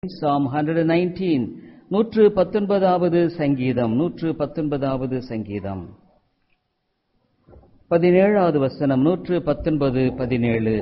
Psalm 119 நூற்று பத்தொன்பதாவது சங்கீதம் நூற்று பத்தொன்பதாவது சங்கீதம் பதினேழாவது வசனம் நூற்று பத்தொன்பது பதினேழு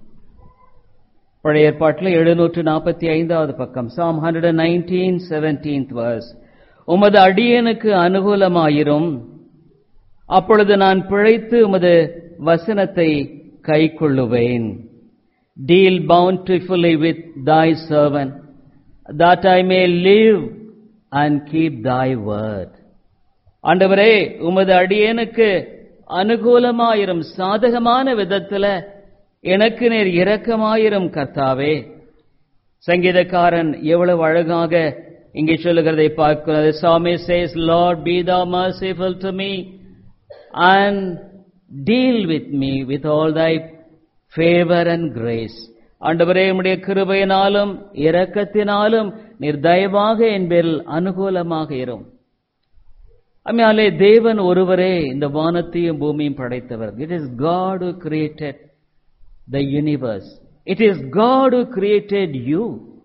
பழைய ஏற்பாட்டில் எழுநூற்று நாற்பத்தி ஐந்தாவது பக்கம் psalm hundred nineteen seventeenth verse உமது அடியனுக்கு அனுகூலமாயிரும் அப்பொழுது நான் பிழைத்து உமது வசனத்தை கைக்கொள்ளுவேன் deal bountifully with thy servant that I may live and keep thy word. ஆண்டவரே உமது அடியேனுக்கு அனுகூலமாயிரும் சாதகமான விதத்துல எனக்கு நேர் இரக்கமாயிரும் கர்த்தாவே சங்கீதக்காரன் எவ்வளவு அழகாக இங்கே சொல்லுகிறதை பார்க்கிறது சாமி says Lord be thou merciful to me and deal with me with all thy favor and grace ஆண்டவரே உம்முடைய கிருபையினாலும் இரக்கத்தினாலும் நீர் தயவாக என் பேரில் அனுகூலமாக இரும் அம்மையாலே தேவன் ஒருவரே இந்த வானத்தையும் பூமியும் படைத்தவர் it is God who created the universe it is God who created you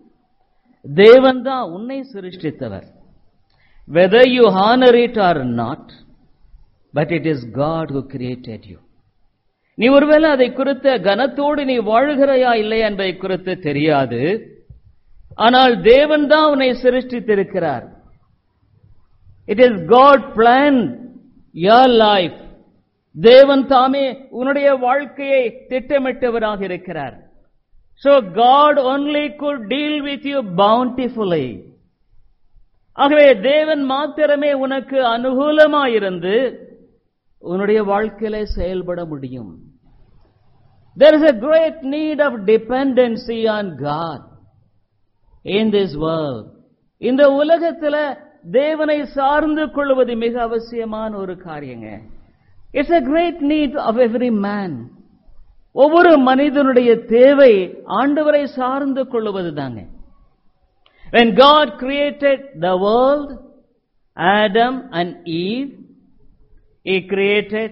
தேவன் தான் உன்னை சிருஷ்டித்தவர் whether you honour it or not but it is God who created you நீ ஒருவேளை அதை குறித்த கனத்தோடு நீ வாழுகிறாயா இல்லை என்பதை குறித்து தெரியாது ஆனால் தேவன் தான் உன்னை சிருஷ்டித்திருக்கிறார் it is God plan your life தேவன் தாமே உன்னுடைய வாழ்க்கையை திட்டமிட்டவராக இருக்கிறார் So God only could deal with you bountifully. ஆகவே தேவன் மாத்திரமே உனக்கு அனுகூலமாயிருந்து உன்னுடைய வாழ்க்கையில செயல்பட முடியும் There is a great need of dependency on God in this world. இந்த உலகத்துல தேவனை சார்ந்து கொள்வது மிக அவசியமான ஒரு காரியங்க it's a great need of every man. ஒவ்வொரு மனிதனுடைய தேவை ஆண்டவரை சார்ந்து கொள்வது தாங்க When God created the world, Adam and Eve, He created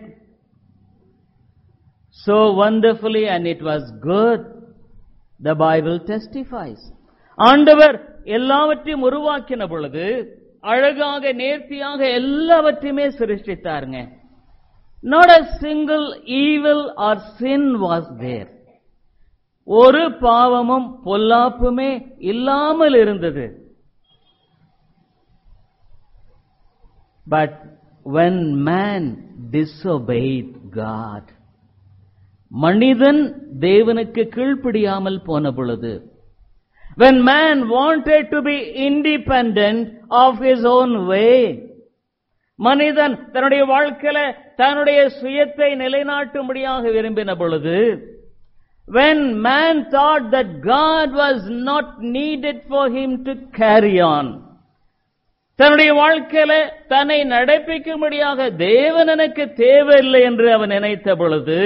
so wonderfully and it was good. The Bible testifies. ஆண்டவர் எல்லாவற்றையும் உருவாக்கின பொழுது அழகாக நேர்த்தியாக எல்லாவற்றையுமே சிருஷ்டித்தாருங்க not a single evil or sin was there ஒரு பாவமும் பொல்லாப்புமே இல்லாமல் இருந்தது but when man disobeyed God மனிதன் தேவனுக்கு கீழ்ப்படியாமல் போன பொழுது when man wanted to be independent of his own way மனிதன் தன்னுடைய வாழ்க்கையில தன்னுடைய சுயத்தை நிலைநாட்டும்படியாக விரும்பின பொழுது when man thought that God was not needed for him to carry on தன்னுடைய வாழ்க்கையில தன்னை நடப்பிக்கும்படியாக தேவன் எனக்கு தேவையில்லை என்று அவன் நினைத்த பொழுது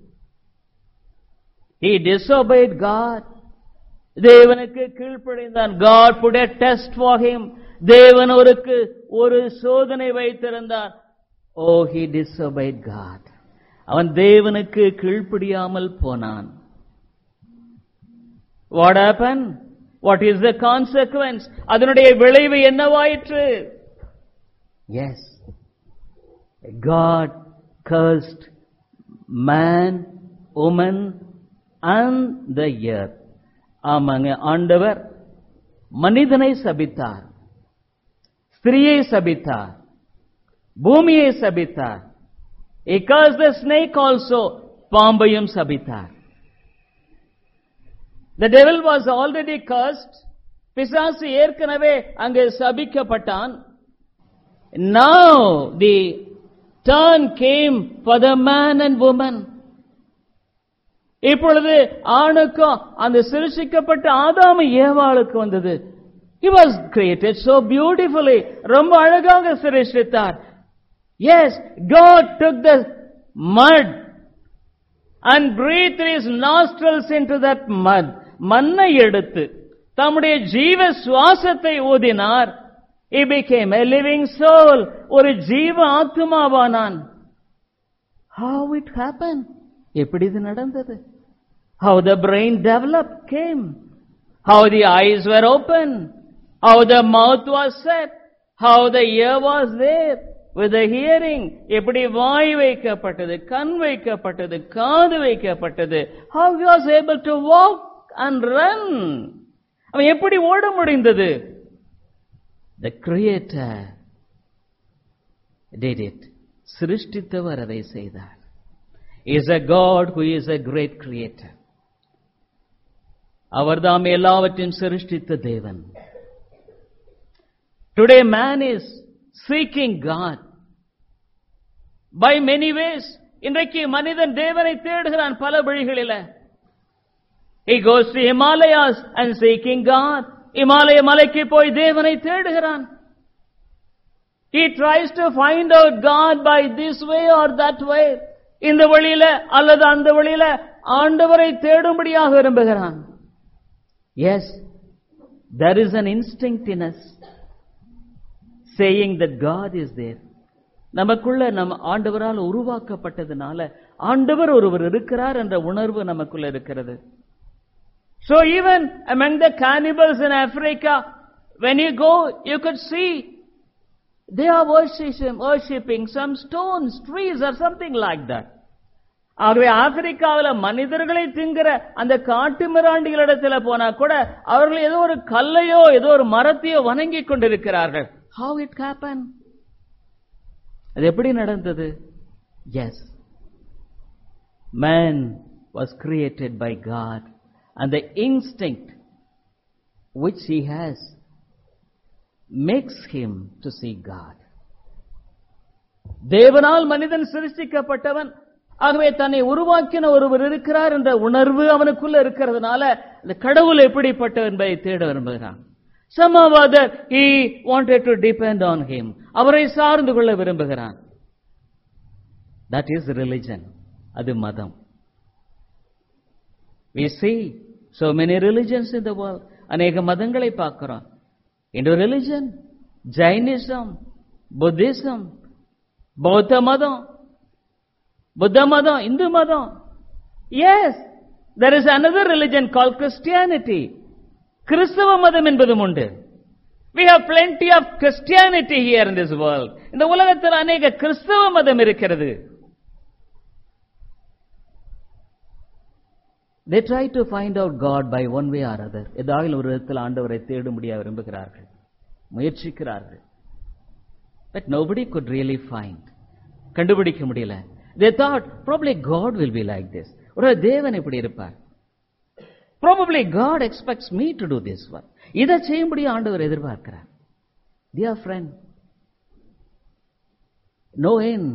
he disobeyed God தேவனுக்கு கீழ்ப்படைந்தான் God put a test for him தேவன் ஒருக்கு ஒரு சோதனை வைத்திருந்தார் ஓ he disobeyed God அவன் தேவனுக்கு கீழ்ப்படியாமல் போனான் what happened what is the consequence அதனுடைய விளைவு என்னவாயிற்று yes God cursed man woman and the earth ஆமாங்க ஆண்டவர் மனிதனை சபித்தார் ஸ்திரியை சபித்தார் பூமியை சபித்தார் இக்காஸ் த ஸ்னேக் ஆல்சோ பாம்பையும் சபித்தார் the devil was already cursed பிசாசு ஏற்கனவே அங்கு சபிக்கப்பட்டான் now the turn came for the man and woman இப்பொழுது ஆணுக்கும் அந்த சிருஷிக்கப்பட்ட ஆதாம ஏவாளுக்கு வந்தது He was created so beautifully. ரொம்ப அழகாக சிருஷ்டித்தார் Yes, God took the mud and breathed his nostrils into that mud. மண்ணை எடுத்து தம்முடைய ஜீவ சுவாசத்தை ஊதினார் He became a living soul. ஒரு ஜீவ ஆத்மாவானான் How it happened? எப்படி இது நடந்தது How the brain developed came. how the eyes were open, how the mouth was set, how the ear was there with the hearing, எப்படி வாய் வைக்கப்பட்டது கண் வைக்கப்பட்டது காது வைக்கப்பட்டது how he was able to walk and run அவன் எப்படி ஓட முடிந்தது the creator did it சிருஷ்டித்தவர் அதை செய்தார் is a god who is a great creator அவர்தாம் எல்லாவற்றையும் சிருஷ்டித்த தேவன் today man is seeking God by many ways இன்றைக்கு மனிதன் தேவனை தேடுகிறான் பல வழிகளில He goes to Himalayas and seeking God. இமாலய மலைக்கு போய் தேவனை தேடுகிறான் He tries to find out God by this way or that way. இந்த வழியில அல்லது அந்த வழியில ஆண்டவரை தேடும்படியாக விரும்புகிறான் Yes, there is an instinct in us saying that God is there. நமக்குள்ள நம்ம ஆண்டவரால் உருவாக்கப்பட்டதுனால ஆண்டவர் ஒருவர் இருக்கிறார் என்ற உணர்வு நமக்குள்ள இருக்கிறது So even among the cannibals in Africa, when you go, you could see they are worshiping, worshipping some stones, trees or something like that. ஆகவே ஆப்பிரிக்காவில் மனிதர்களை திங்கிற அந்த காட்டு மிராண்டிகளிடத்துல போனா கூட அவர்கள் ஏதோ ஒரு கல்லையோ ஏதோ ஒரு மரத்தையோ வணங்கி கொண்டிருக்கிறார்கள் ஹவு இட் ஹேப்பன் அது எப்படி நடந்தது yes man was created by God and the instinct which he has makes him to see God. தேவனால் மனிதன் சிருஷ்டிக்கப்பட்டவன் ஆகவே தன்னை உருவாக்கின ஒருவர் இருக்கிறார் என்ற உணர்வு அவனுக்குள்ள இருக்கிறதுனால இந்த கடவுள் எப்படிப்பட்டவர் என்பதை தேட விரும்புகிறான் somehow other he wanted to depend on him அவரை சார்ந்து கொள்ள விரும்புகிறான் that is religion அது மதம் we see so many religions in the world அநேக மதங்களை பார்க்கிறோம் இந்து religion ஜைனிசம் புத்திசம் பௌத்த மதம் புத்த மதம் இந்து மதம் yes there is another religion called christianity கிறிஸ்தவ மதம் என்பதும் உண்டு we have plenty of christianity here in this world இந்த உலகத்தில் அநேக கிறிஸ்தவ மதம் இருக்கிறது they try to find out god by one way or other ஏதாவது ஒரு விதத்தில் ஆண்டவரை தேடும்படியாக விரும்புகிறார்கள் முயற்சிக்கிறார்கள் but nobody could really find கண்டுபிடிக்க முடியல they thought probably god will be like this ஒரு தேவன் இப்படி இருப்பார் probably god expects me to do this one இதை செய்யும்படி ஆண்டவர் எதிர்பார்க்கிறார் dear friend no end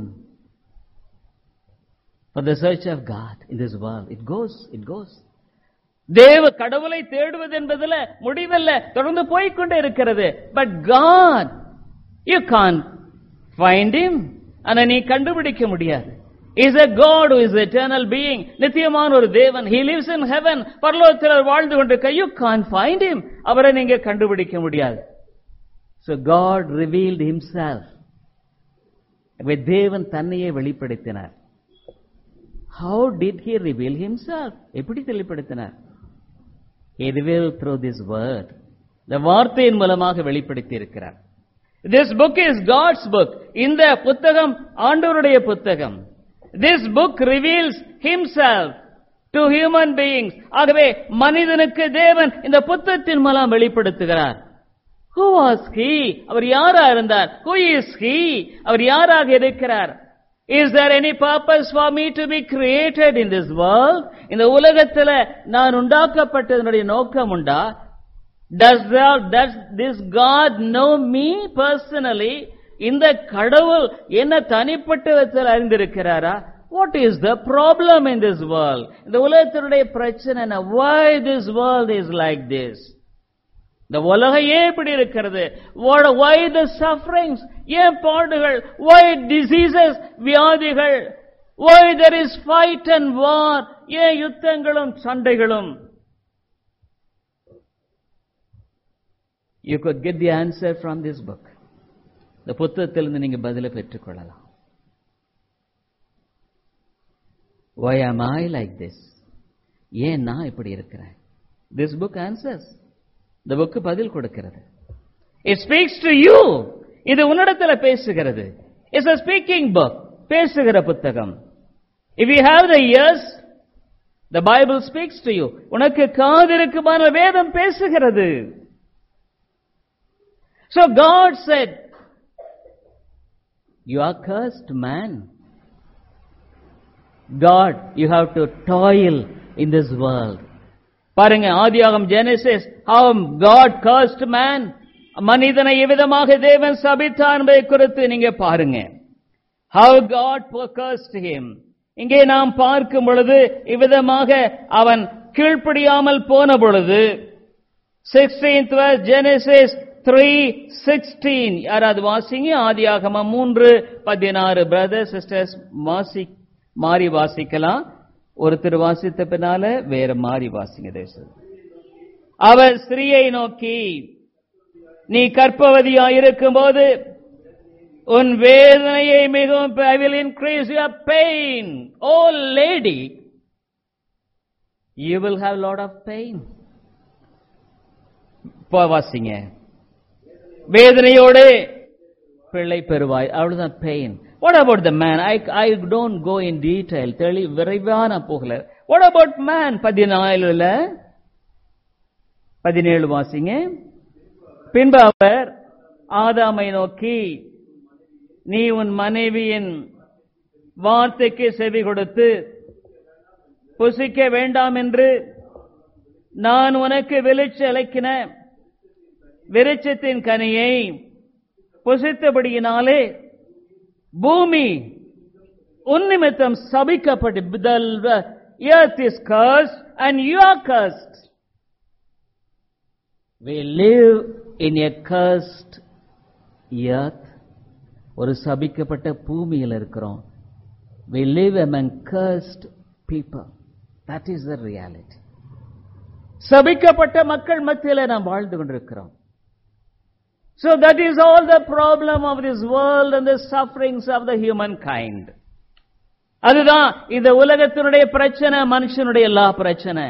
for the search of god in this world it goes it goes தேவ கடவுளை தேடுவது என்பதுல முடிவல்ல தொடர்ந்து போய்க்கொண்டே இருக்கிறது but God you can find him ஆனா நீ கண்டுபிடிக்க முடியாது is a god who is eternal being நித்தியமான ஒரு தேவன் he lives in heaven பரலோகத்தில் அவர் வாழ்ந்து கொண்டிருக்க you can't find him அவரை நீங்க கண்டுபிடிக்க முடியாது so god revealed himself எனவே தேவன் தன்னையே வெளிப்படுத்தினார் how did he reveal himself எப்படி வெளிப்படுத்தினார் he revealed through this word இந்த வார்த்தையின் மூலமாக வெளிப்படுத்தி இருக்கிறார் this book is god's book இந்த புத்தகம் ஆண்டவருடைய புத்தகம் this book reveals himself to human beings ஆகவே மனிதனுக்கு தேவன் இந்த புத்தகத்தின் மூலம் வெளிப்படுத்துகிறார் who was he அவர் யாரா இருந்தார் who is he அவர் யாராக இருக்கிறார் is there any purpose for me to be created in this world இந்த உலகத்துல நான் உண்டாக்கப்பட்டதனுடைய நோக்கம் உண்டா does thou, does this god know me personally இந்த கடவுள் என்ன தனிப்பட்ட விதத்தில் அறிந்திருக்கிறாரா what is the problem in this world இந்த உலகத்தினுடைய பிரச்சனை என்ன why this world is like this இந்த உலகம் ஏன் இப்படி இருக்கிறது What- why the sufferings ஏன் பாடுகள் why diseases வியாதிகள் why there is fight and war ஏன் யுத்தங்களும் சண்டைகளும் you could get the answer from this book இந்த புத்தகத்திலிருந்து நீங்க பதிலை பெற்றுக்கொள்ளலாம் why am i like this ஏன் நான் இப்படி இருக்கிறேன் திஸ் புக் ஆன்சர்ஸ் இந்த புக் பதில் கொடுக்கிறது இட் ஸ்பீக்ஸ் டு யூ இது உன்னிடத்துல பேசுகிறது இட்ஸ் a ஸ்பீக்கிங் புக் பேசுகிற புத்தகம் if you have the ears the Bible speaks to you உனக்கு காது இருக்குமான வேதம் பேசுகிறது So God said, You are cursed, man. God, you have to toil in this world. பாருங்க ஆதியாகம் Genesis how God cursed man மனிதனை எவ்விதமாக தேவன் சபித்தார் என்பதை குறித்து நீங்க பாருங்க how God cursed him இங்கே நாம் பார்க்கும் பொழுது இவ்விதமாக அவன் கீழ்ப்படியாமல் போன பொழுது 16th verse Genesis 3:16 யாராவது வாசிங்க ஆதியாகமம் மூன்று பதினாறு பிரதர் சிஸ்டர்ஸ் வாசி மாறி வாசிக்கலாம் ஒருத்தர் வாசித்த பின்னால வேற மாறி வாசிங்க தேசம் அவர் ஸ்திரீயை நோக்கி நீ கற்பவதியா இருக்கும்போது உன் வேதனையை மிகவும் I will increase your pain O lady you will have lot of pain வாசிங்க வேதனையோடு பிள்ளை பெறுவாய் அவ்வளவுதான் pain what about the man I I don't go in detail தெளி விரைவான போகல வாட் அபவுட் மேன் பதினாலுல பதினேழு வாசிங்க பின்பு அவர் ஆதாமை நோக்கி நீ உன் மனைவியின் வார்த்தைக்கு செவி கொடுத்து புசிக்க வேண்டாம் என்று நான் உனக்கு வெளிச்சு அழைக்கின விருட்சத்தின் கனியை புசித்தபடியினாலே பூமி உன்னிமித்தம் சபிக்கப்பட்டு the earth is cursed and you are cursed we live in a cursed earth ஒரு சபிக்கப்பட்ட பூமியில் இருக்கிறோம் we live among cursed people that is the reality சபிக்கப்பட்ட மக்கள் மத்தியில் நாம் வாழ்ந்து கொண்டிருக்கிறோம் So that is all the problem of this world and the sufferings of the humankind. அதுதான் இந்த உலகத்தினுடைய பிரச்சனை மனுஷனுடைய எல்லா பிரச்சனை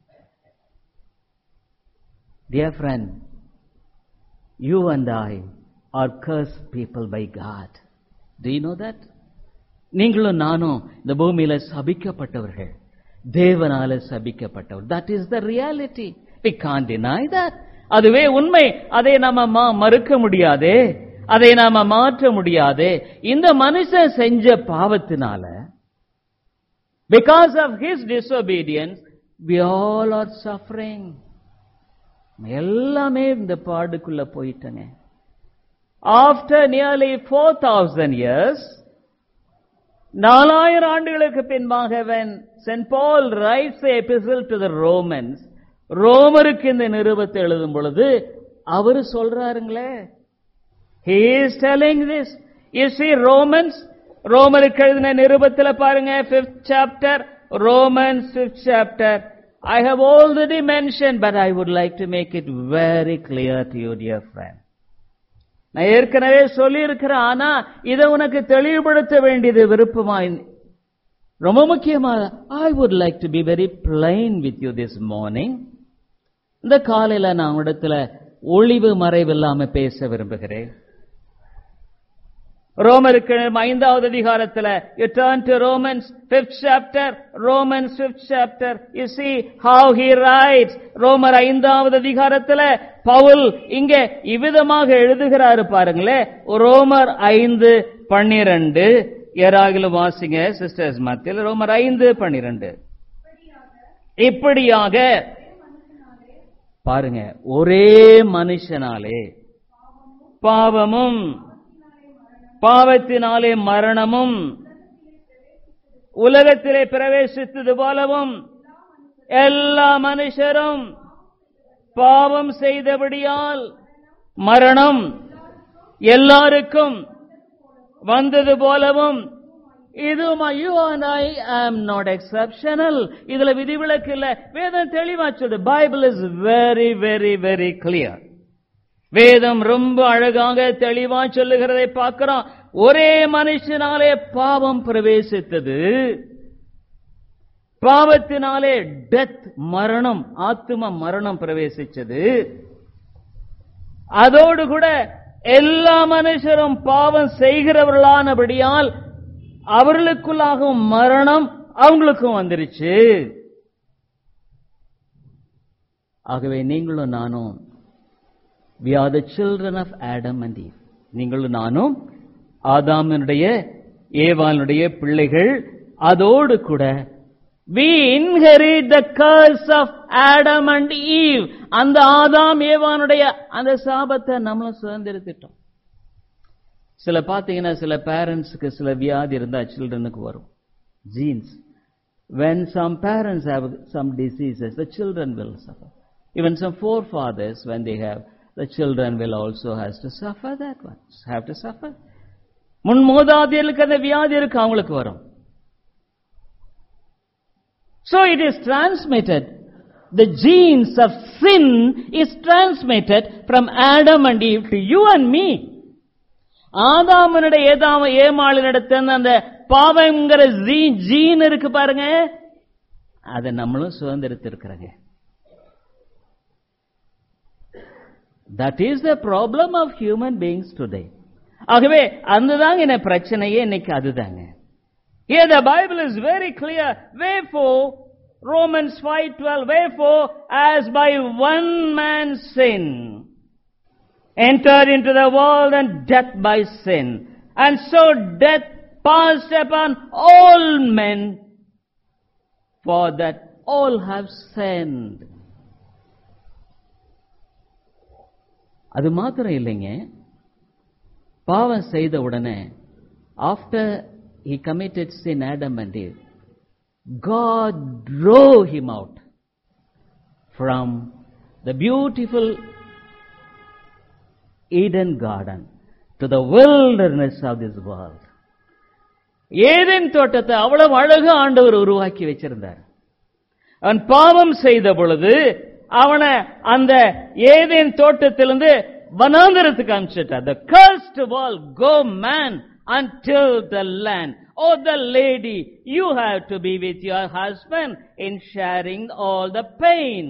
Dear friend, you and I are cursed people by God. Do you know that? நீங்களும் நானும் இந்த பூமியில சபிக்கப்பட்டவர்கள் தேவனால சபிக்கப்பட்டவர் that is the reality we can deny that அதுவே உண்மை அதை நாம மறுக்க முடியாதே அதை நாம மாற்ற முடியாதே இந்த மனுஷன் செஞ்ச பாவத்தினால because of his disobedience we all are suffering எல்லாமே இந்த பாடுக்குள்ள போயிட்டங்க after nearly four thousand years நாலாயிரம் ஆண்டுகளுக்கு பின்பாக when St. Paul writes the epistle to the Romans ரோமருக்கு இந்த நிருபத்தை எழுதும் பொழுது அவரு சொல்றாருங்களே he is telling this you see romans ரோமருக்கு எழுதின நிருபத்துல பாருங்க fifth chapter romans fifth chapter i have already mentioned but i would like to make it very clear to you dear friend நான் ஏற்கனவே சொல்லி இருக்கிறேன் ஆனா இதை உனக்கு தெளிவுபடுத்த வேண்டியது விருப்பமா ரொம்ப முக்கியமாக I would like to be very plain with you this morning இந்த காலையில நான் இடத்துல ஒளிவு மறைவு இல்லாம பேச விரும்புகிறேன் ரோமருக்கு ஐந்தாவது அதிகாரத்துல you turn to Romans fifth chapter Romans fifth chapter you see how he writes ரோமர் ஐந்தாவது அதிகாரத்துல பவுல் இங்க இவ்விதமாக எழுதுகிறாரு பாருங்களே ரோமர் ஐந்து பன்னிரண்டு யாராகிலும் வாசிங்க சிஸ்டர்ஸ் மத்தியில் ரோமர் ஐந்து பன்னிரண்டு இப்படியாக பாருங்க ஒரே மனுஷனாலே பாவமும் பாவத்தினாலே மரணமும் உலகத்திலே பிரவேசித்தது போலவும் எல்லா மனுஷரும் பாவம் செய்தபடியால் மரணம் எல்லாருக்கும் வந்தது போலவும் இதுமா you and I am not exceptional இதுல விதிவிலக்கு இல்ல வேதம் தெளிவா சொல்லுது Bible is very very very clear வேதம் ரொம்ப அழகாக தெளிவா சொல்லுகிறதை பார்க்கிறோம் ஒரே மனுஷனாலே பாவம் பிரவேசித்தது பாவத்தினாலே டெத் மரணம் ஆத்தும மரணம் பிரவேசிச்சது அதோடு கூட எல்லா மனுஷரும் பாவம் செய்கிறவர்களானபடியால் அவர்களுக்குள்ளாகும் மரணம் அவங்களுக்கும் வந்துருச்சு ஆகவே நீங்களும் நானும் we are the children of Adam and Eve நீங்களும் நானும் ஆதாமனுடைய ஏவாளுடைய பிள்ளைகள் அதோடு கூட we inherit the curse of Adam and Eve அந்த ஆதாம் ஏவானுடைய அந்த சாபத்தை நம்மளும் சுதந்திரத்திட்டோம் சில பாத்தீங்கன்னா சில பேரண்ட்ஸுக்கு சில வியாதி இருந்தா சில்ட்ரனுக்கு வரும் genes when some parents have some diseases the children will suffer even some forefathers when they have the children will also has to suffer that one have to suffer முன் மூதாதையர்களுக்கு அந்த வியாதி இருக்கு அவங்களுக்கு வரும் so it is transmitted the genes of sin is transmitted from adam and eve to you and me ஆதாமனுடைய ஏதாம ஏமாளினிடத்திலிருந்து அந்த பாவங்கிற gene இருக்கு பாருங்க அதை நம்மளும் சுதந்திரத்திருக்கிறோங்க that is the problem of human beings today ஆகவே அதுதாங்க என்ன பிரச்சனையே இன்னைக்கு அதுதாங்க Here the Bible is very clear. Wherefore, Romans 5:12, wherefore, as by one man's sin entered into the world and death by sin, and so death passed upon all men, for that all have sinned. அது மாத்திரம் இல்லைங்க பாவம் செய்த உடனே after he committed sin Adam and Eve God drove him out from the beautiful Eden garden to the wilderness of this world ஏதேன் தோட்டத்தை அவ்வளவு அழகு ஆண்டவர் உருவாக்கி வச்சிருந்தார் அவன் பாவம் செய்த பொழுது அவனை அந்த ஏதேன் தோட்டத்திலிருந்து வனாந்தரத்துக்கு அனுப்பிச்சிட்டார் the cursed world go man until the land oh the lady you have to be with your husband in sharing all the pain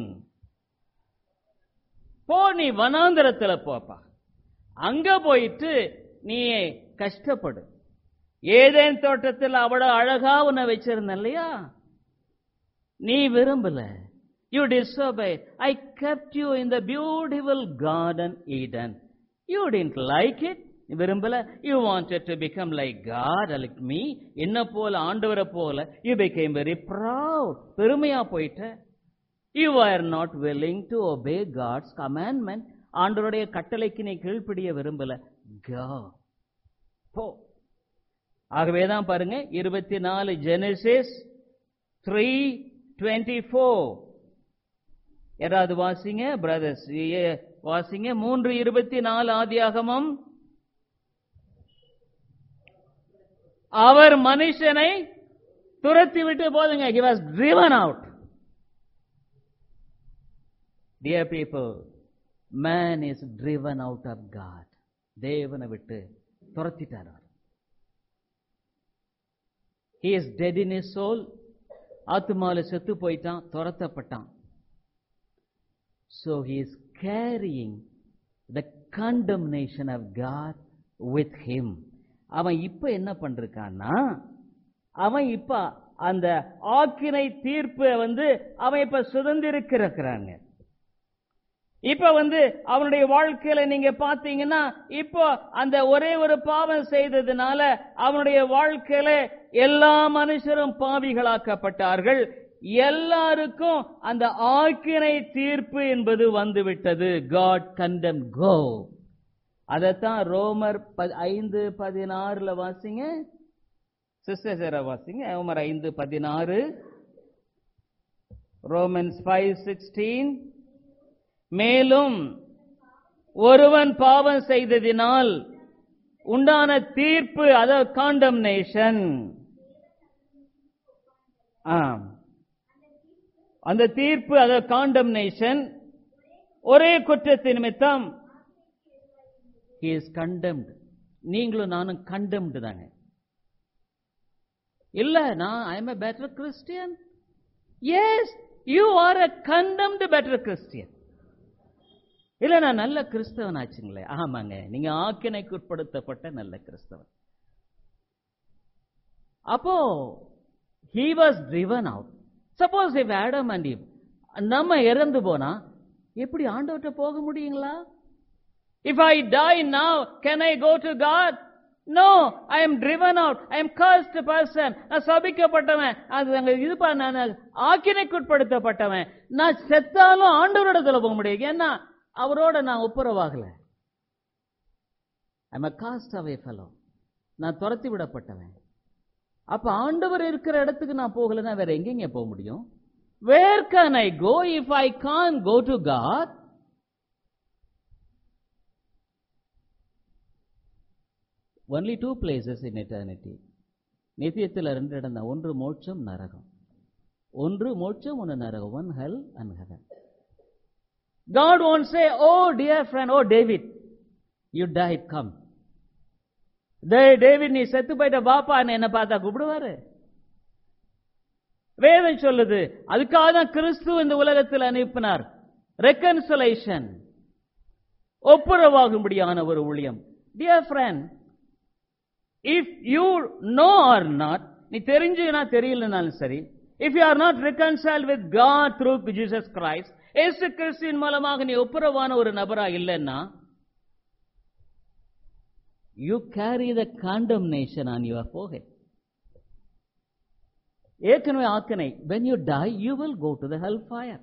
போ நீ வனாந்தரத்துல போப்பா அங்க போயிட்டு நீ கஷ்டப்படு ஏதேன் தோட்டத்தில் அவ்வளவு அழகா உன்னை வச்சிருந்த இல்லையா நீ விரும்பல you disobey I kept you in the beautiful garden eden you didn't like it நீ விரும்பல you wanted to become like god like me என்ன போல ஆண்டவரை போல you became very proud பெருமையா போயிட்ட you are not willing to obey god's commandment ஆண்டவருடைய கட்டளைக்கு நீ கீழ்ப்படிய விரும்பல go போ ஆகவேதான் பாருங்க இருபத்தி நாலு ஜெனசிஸ் த்ரீ டுவெண்ட்டி ஃபோர் யாராவது வாசிங்க பிரதர்ஸ் வாசிங்க மூன்று இருபத்தி நாலு ஆதியாகமம் அவர் மனுஷனை துரத்தி விட்டு போதுங்க he was driven out dear people man is driven out of god தேவனை விட்டு துரத்திட்டார் அவர் he is dead in his soul ஆத்துமால செத்து போயிட்டான் துரத்தப்பட்டான் so he is carrying the condemnation of god with him அவன் இப்ப என்ன பண்றான்னா அவன் இப்ப அந்த ஆக்கினை தீர்ப்பு வந்து அவன் இப்ப சுதந்திரிக்கிறாங்க இப்ப வந்து அவனுடைய வாழ்க்கையில நீங்க பாத்தீங்கன்னா இப்போ அந்த ஒரே ஒரு பாவம் செய்ததுனால அவனுடைய வாழ்க்கையில எல்லா மனுஷரும் பாவிகளாக்கப்பட்டார்கள் எல்லாருக்கும் அந்த ஆக்கினை தீர்ப்பு என்பது வந்துவிட்டது காட் கண்டம் கோ அதத்தான் ரோமர் ஐந்து பதினாறுல வாசிங்க சிஸ்டர் வாசிங்க ரோமர் ஐந்து பதினாறு ரோமன்ஸ் ஃபைவ் சிக்ஸ்டீன் மேலும் ஒருவன் பாவம் செய்ததினால் உண்டான தீர்ப்பு அத காண்டம்னேஷன் அந்த தீர்ப்பு அத காண்டம்னேஷன் ஒரே குற்றத்தின் நிமித்தம் இஸ் கண்டம்டு நீங்களும் நானும் கண்டம்டு தாங்க இல்ல நான் I am better Christian yes you are a condemned better Christian இல்ல நான் நல்ல கிறிஸ்தவன் ஆச்சுங்களே ஆமாங்க நீங்க ஆக்கினைக்கு உட்படுத்தப்பட்ட நல்ல கிறிஸ்தவன் அப்போ he was driven out suppose if adam and eve நம்ம இறந்து போனா எப்படி ஆண்டவர்கிட்ட போக முடியுங்களா if i die now can i go to god no i am driven out i am cursed person நான் சபிக்கப்பட்டவன் அது அங்க இதுப்பா நான் ஆக்கினைக்குட்படுத்தப்பட்டவன் நான் செத்தாலும் ஆண்டவரிடத்துல போக முடியும் ஏன்னா அவரோட நான் ஒப்புரவாகல I am cast away fellow நான் துரத்தி விடப்பட்டவன் அப்ப ஆண்டவர் இருக்கிற இடத்துக்கு நான் போகலன்னா வேற எங்கெங்க போக முடியும் where can I go if I can go to God only two places in eternity நித்தியத்தில் ரெண்டு இடம் தான் ஒன்று மோட்சம் நரகம் ஒன்று மோட்சம் ஒன்று நரகம் one hell and heaven God won't say, Oh, dear friend, oh, David, you died, come. David நீ செத்து போயிட்ட பாப்பா என்ன பார்த்தா கூப்பிடுவாரு வேதம் சொல்லுது அதுக்காக தான் கிறிஸ்து இந்த உலகத்தில் அனுப்பினார் ரெக்கன்சலேஷன் ஒப்புரவாகும்படியான ஒரு ஊழியம் dear friend if you know or not நீ தெரிஞ்சுனா தெரியலனாலும் சரி if you are not reconcile with God through Jesus Christ இயேசு கிறிஸ்துவின் மூலமாக நீ ஒப்புரவான ஒரு நபரா இல்லைன்னா you carry the condemnation on your forehead ஏற்கனவே ஆக்கனை when you die you will go to the hell fire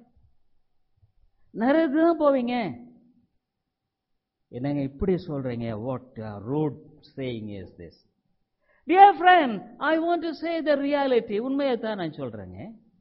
நிறைய போவீங்க என்னங்க இப்படி சொல்றீங்க what root saying is this dear friend I want to say the reality உண்மையை தான் நான் சொல்றேங்க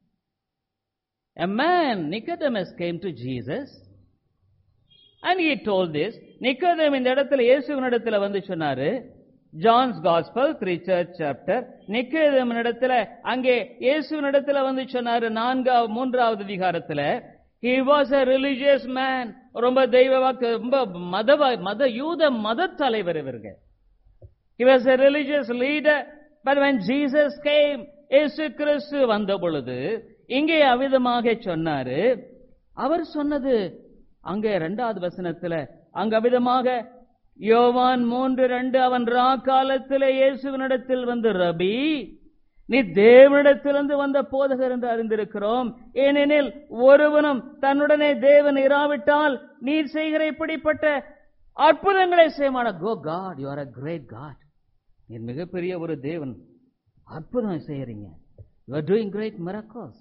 A man, Nicodemus, came to Jesus and he told this. Nicodemus இந்த இடத்துல இயேசுவின் இடத்துல வந்து சொன்னாரு John's gospel three church chapter நிக்கேதம் இடத்துல அங்கே இயேசுவின் இடத்துல வந்து சொன்னாரு நான்காவது மூன்றாவது விகாரத்துல he was a religious man ரொம்ப தெய்வ வாக்கு ரொம்ப மத மத யூத மத தலைவர் இவருங்க he was a religious leader but when jesus came இயேசு கிறிஸ்து வந்த பொழுது இங்கே அவிதமாக சொன்னாரு அவர் சொன்னது அங்கே இரண்டாவது வசனத்துல அங்க அவிதமாக யோவான் மூன்று ரெண்டு அவன் ரா காலத்தில் இயேசுவினிடத்தில் வந்து ரபி நீ தேவனிடத்திலிருந்து வந்த போதகர் என்று அறிந்திருக்கிறோம் ஏனெனில் ஒருவனும் தன்னுடனே தேவன் இராவிட்டால் நீர் செய்கிற இப்படிப்பட்ட அற்புதங்களை செய்யமான go God you are a great God நீர் மிகப்பெரிய ஒரு தேவன் அற்புதம் செய்யறீங்க you are doing great miracles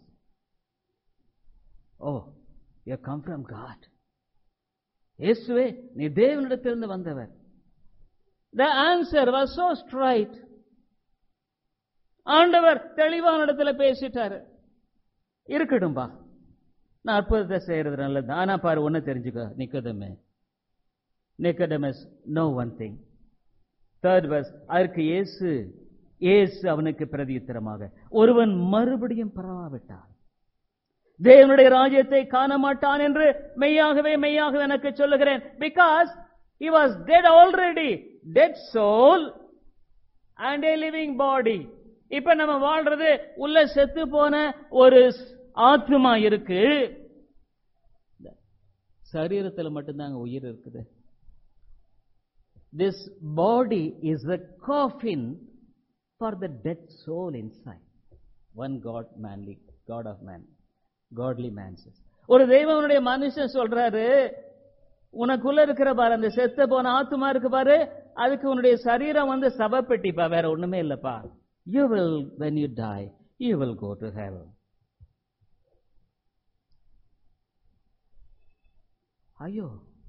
O you come from God இயேசுவே நீ தேவனிடத்திலிருந்து வந்தவர் the answer was so straight ஆண்டவர் தெளிவான இடத்துல பேசிட்டாரு இருக்கட்டும்பா நான் அற்புதத்தை செய்யறது நல்லது ஆனா பாரு ஒன்னு தெரிஞ்சுக்க நிக்கதமே Nicodemus no one thing third verse அதற்கு இயேசு இயேசு அவனுக்கு பிரதியுத்தரமாக ஒருவன் மறுபடியும் பரவாவிட்டான் தேவனுடைய ராஜ்யத்தை காண மாட்டான் என்று மெய்யாகவே மெய்யாகவே எனக்கு சொல்லுகிறேன் because he was dead already dead soul and a living body இப்ப நம்ம வாழ்றது உள்ள செத்து போன ஒரு ஆத்மா இருக்கு சரீரத்துல மட்டும்தாங்க உயிர் இருக்குது this body is the coffin for the death soul inside one God manly God of man godly man's ஒரு தெய்வனுடைய மனுஷன் சொல்றாரு உனக்குள்ள இருக்கிற பாரு அந்த செத்த போன ஆத்துமா இருக்கு பாரு அதுக்கு உன்னுடைய சரீரம் வந்து சபப்பெட்டிப்பா வேற ஒண்ணுமே இல்லப்பா you will when you die you will go to heaven ஐயோ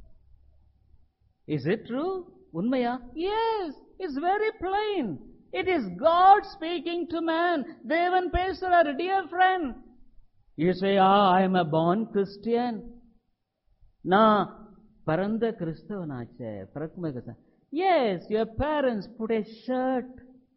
இஸ் இட் ட்ரூ உண்மையா yes it's very plain it is God speaking to man தேவன் பேசுறாரு dear friend you say ah I am a born Christian நான் பிறந்த கிறிஸ்தவனாச்சே பிறக்குமே கிறிஸ்தவன் yes your parents put a shirt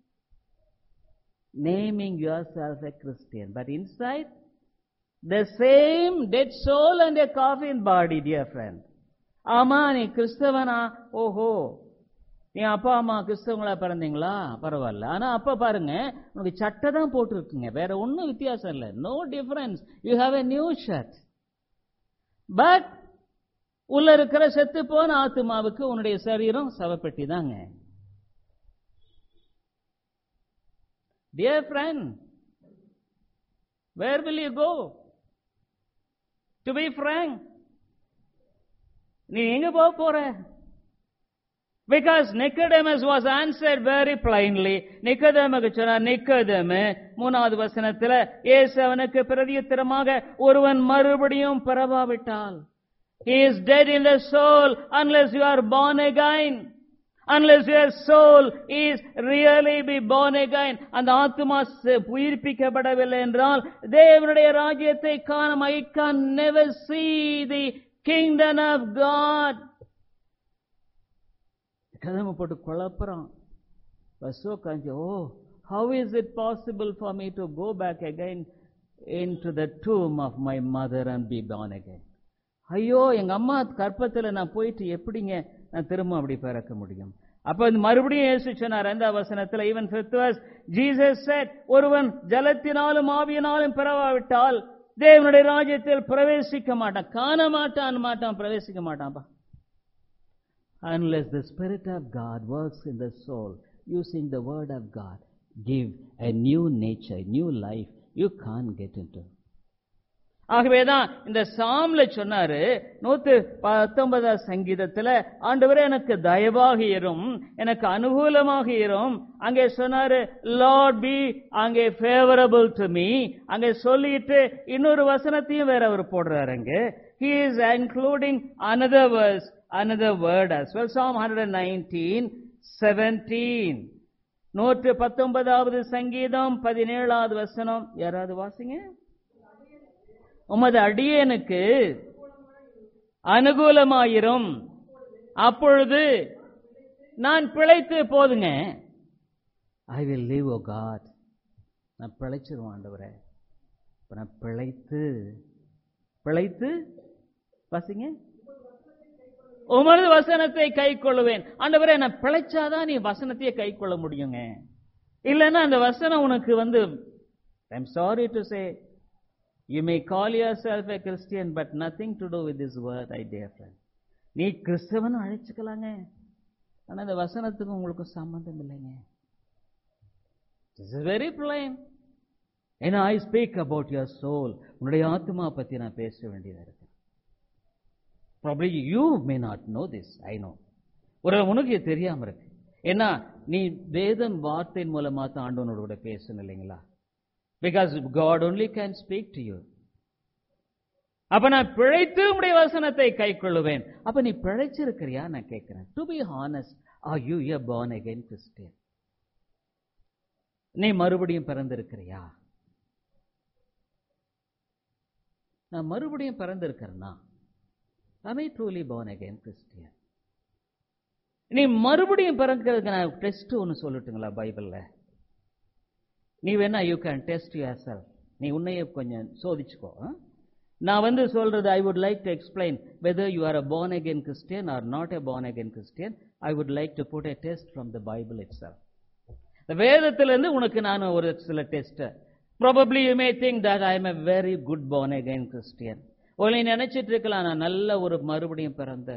naming your self a Christian but inside the same dead soul and a coffin body dear friend ஆமா நீ கிறிஸ்தவனா ஓஹோ என் அப்பா அம்மா கிறிஸ்தவங்களா பிறந்தீங்களா பரவாயில்ல ஆனா அப்ப பாருங்க உனக்கு சட்டை தான் போட்டுருக்குங்க வேற ஒன்றும் வித்தியாசம் இல்லை no difference you have a new shirt but உள்ள இருக்கிற செத்து போன ஆத்துமாவுக்கு உன்னுடைய சரீரம் சவப்பெட்டி தாங்க dear friend where will you go to be frank நீ எங்க போக போற because Nicodemus was answered very plainly நிக்கதமுக்கு சொன்னார் நிக்கதமு மூணாவது வசனத்துல இயேசு அவனுக்கு பிரதியுத்தரமாக ஒருவன் மறுபடியும் பிறவாவிட்டால் he is dead in the soul unless you are born again unless your soul is really be born again அந்த ஆத்மா ச- உயிர்ப்பிக்கப்படவில்லை என்றால் தேவனுடைய ராஜ்யத்தை காண I can never see the kingdom of God கதமை போட்டு குழப்புறான் பஸ்ஸோ காஞ்சி O how is it possible for me to go back again in to the டூம் of my mother and be born again ஐயோ எங்க அம்மா கற்பத்துல நான் போயிட்டு எப்படிங்க நான் திரும்ப அப்படி பிறக்க முடியும் அப்ப இந்த மறுபடியும் இயேசு சொன்னார் அந்த வசனத்துல even fifth verse Jesus said ஒருவன் ஜலத்தினாலும் ஆவியினாலும் பிறவாவிட்டால் தேவனுடைய ராஜ்யத்தில் பிரவேசிக்க மாட்டான் காண மாட்டான் மாட்டான் பிரவேசிக்க மாட்டான்ப்பா unless the Spirit of God works in the soul using the Word of God, give a new nature, new life, you can't get into. ஆகவேதான் இந்த சாம்ல சொன்னாரு நூத்து பத்தொன்பதாம் சங்கீதத்துல ஆண்டவரே எனக்கு தயவாக இரும் எனக்கு அனுகூலமாக இரும் அங்கே சொன்னாரு லார்ட் பி அங்கே ஃபேவரபிள் டு மீ அங்கே சொல்லிட்டு இன்னொரு வசனத்தையும் வேற அவர் போடுறாரு அங்கே he is including another verse another word as well psalm 119 17 நூற்று பத்தொன்பதாவது சங்கீதம் பதினேழாவது வசனம் யாராவது வாசிங்க உமது அடியேனுக்கு அனுகூலமாயிரும் அப்பொழுது நான் பிழைத்து போதுங்க I will leave oh God நான் பிழைச்சிருவேன் ஆண்டவரே இப்ப நான் பிழைத்து பிழைத்து வாசிங்க உமது வசனத்தை கை கொள்ளுவேன் ஆண்டவரே நான் பிழைச்சாதான் நீ வசனத்தையே கை கொள்ள முடியுங்க இல்லைன்னா அந்த வசனம் உனக்கு வந்து I'm sorry to say you may call your self a Christian but nothing to do with this word I dear friend நீ கிறிஸ்தவன் அழைச்சுக்கலாங்க ஆனா இந்த வசனத்துக்கு உங்களுக்கு சம்பந்தம் இல்லைங்க இஸ் வெரி பிளைன் ஏன்னா I speak about your soul உன்னுடைய ஆத்மா பத்தி நான் பேச வேண்டியதா இருக்கு probably you may not know this I know ஒரு உனக்கு இது தெரியாம இருக்கு ஏன்னா நீ வேதம் வார்த்தையின் மூலமா தான் ஆண்டவனோட கூட பேசணும் இல்லைங்களா because God only can speak to you அப்ப நான் பிழைத்து உடைய வசனத்தை கை கொள்ளுவேன் அப்ப நீ பிழைச்சிருக்கிறியா நான் கேட்கிறேன் to be honest are you a born again Christian நீ மறுபடியும் பிறந்திருக்கிறியா நான் மறுபடியும் பிறந்திருக்கிறேன்னா I truly born again Christian நீ மறுபடியும் பிறக்கிறதுக்கு நான் டெஸ்ட் ஒன்று சொல்லட்டுங்களா பைபிள்ல நீ வேணா you can test yourself நீ உன்னையே கொஞ்சம் சோதிச்சுக்கோ ஆ? நான் வந்து சொல்றது I would like to explain whether you are a born again Christian or not a born again Christian I would like to put a test from the Bible itself இந்த வேதத்திலிருந்து உனக்கு நான் ஒரு சில test probably you may think that I am a very good born again Christian ஒரு நீ நினைச்சிட்டு இருக்கலாம் நான் நல்ல ஒரு மறுபடியும் பிறந்த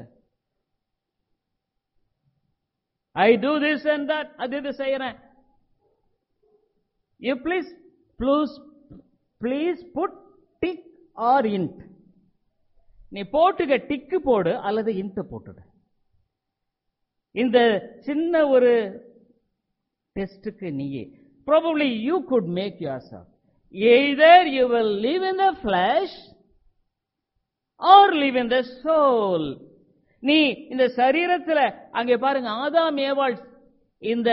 I do this and that அது இது செய்யறேன் you please please please put tick or இன்ட் நீ போட்டுக்க டிக்கு போடு அல்லது இன்ட் போட்டுடு இந்த சின்ன ஒரு டெஸ்டுக்கு நீயே probably you could make yourself either you will live in the flesh or live in the soul நீ இந்த சரீரத்துல அங்கே பாருங்க ஆதாம் ஏவாள் இந்த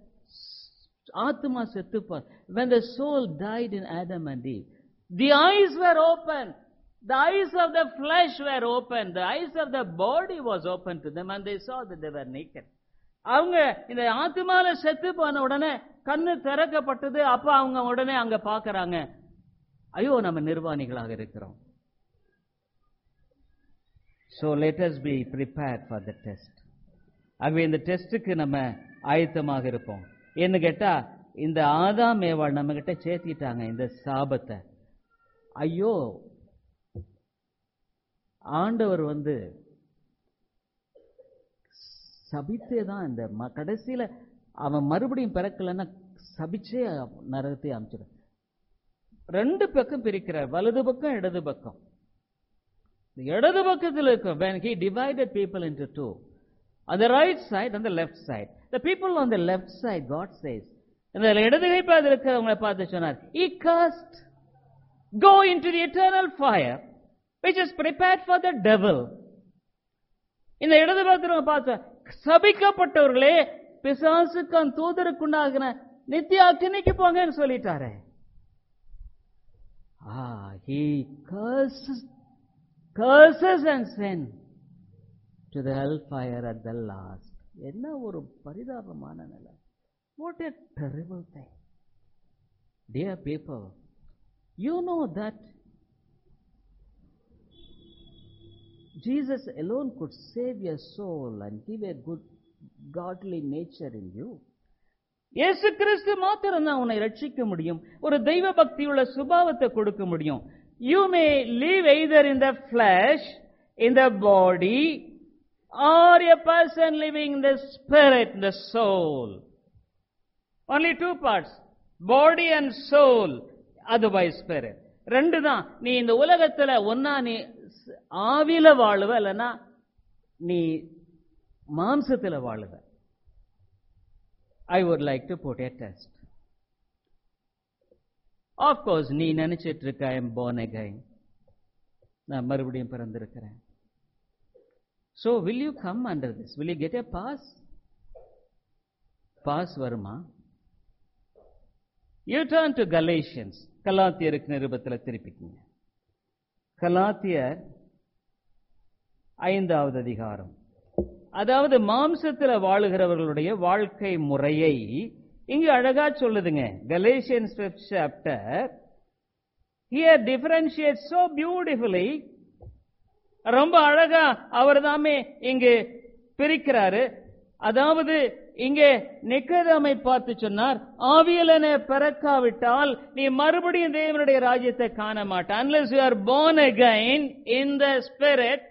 ஆத்மா செத்துப்பார் when the soul died in Adam and Eve the eyes were open the eyes of the flesh were open the eyes of the body was open to them and they saw that they were naked அவங்க இந்த ஆத்மால செத்து போன உடனே கண்ணு திறக்கப்பட்டது அப்ப அவங்க உடனே அங்க பாக்குறாங்க ஐயோ நம்ம நிர்வாணிகளாக இருக்கிறோம் So let us be prepared for the test. ஆகவே இந்த டெஸ்டுக்கு நம்ம ஆயத்தமாக இருப்போம் என்ன கேட்டா இந்த ஆதாம் ஏவாள் நம்ம கிட்ட சேர்த்திட்டாங்க இந்த சாபத்தை ஐயோ ஆண்டவர் வந்து சபித்தே தான் இந்த ம- கடைசியில அவன் மறுபடியும் பிறக்கலன்னா சபிச்சே நரகத்தை அமைச்சிடும் ரெண்டு பக்கம் பிரிக்கிறார் வலது பக்கம் இடது பக்கம் இந்த இடது பக்கத்தில் இருக்கும் when he divided people into two on the right side and the left side the people on the left side god says இந்த இடது கைப்பாக இருக்கிறவங்களை பார்த்து சொன்னார் he cursed go into the eternal fire which is prepared for the devil இந்த இடது பக்கத்தில் பார்த்து சபிக்கப்பட்டவர்களே பிசாசுக்கான் தூதருக்குண்டாகின நித்திய அக்கினிக்கு போங்கன்னு சொல்லிட்டாரே Ah, he curses, curses and sent to the hellfire at the last. என்ன ஒரு பரிதாபமான நிலை What a terrible thing. Dear people, you know that Jesus alone could save your soul and give a good godly nature in you. இயேசு கிறிஸ்து மாத்திரம் தான் உன்னை ரட்சிக்க முடியும் ஒரு தெய்வ பக்தியுள்ள சுபாவத்தை கொடுக்க முடியும் you may live either in the flesh in the body or a person living in the spirit in the soul only two parts body and soul otherwise spirit ரெண்டு தான் நீ இந்த உலகத்துல ஒன்னா நீ ஸ்- ஆவியில வாழுவ இல்லைன்னா நீ மாம்சத்துல வாழுவ I would like to put a test. Of course, நீ நினைச்சிட்டு இருக்க I am born again. நான் மறுபடியும் பிறந்திருக்கிறேன். So, will you come under this? Will you get a pass? Pass வருமா? You turn to Galatians. கலாத்தியருக்கு நிருபத்தில் திருப்பிக்கங்க. கலாத்தியர் ஐந்தாவது அதிகாரம் அதாவது மாம்சத்துல வாழுகிறவர்களுடைய வாழ்க்கை முறையை இங்கு அழகா சொல்லுதுங்க Galatians chapter here differentiates so beautifully ரொம்ப அழகா அவர் தாமே இங்கு பிரிக்கிறாரு அதாவது இங்கே நிக்கதமை பார்த்து சொன்னார் ஆவியலன பிறக்காவிட்டால் நீ மறுபடியும் தேவனுடைய ராஜ்யத்தை காண மாட்ட unless you are born again in the spirit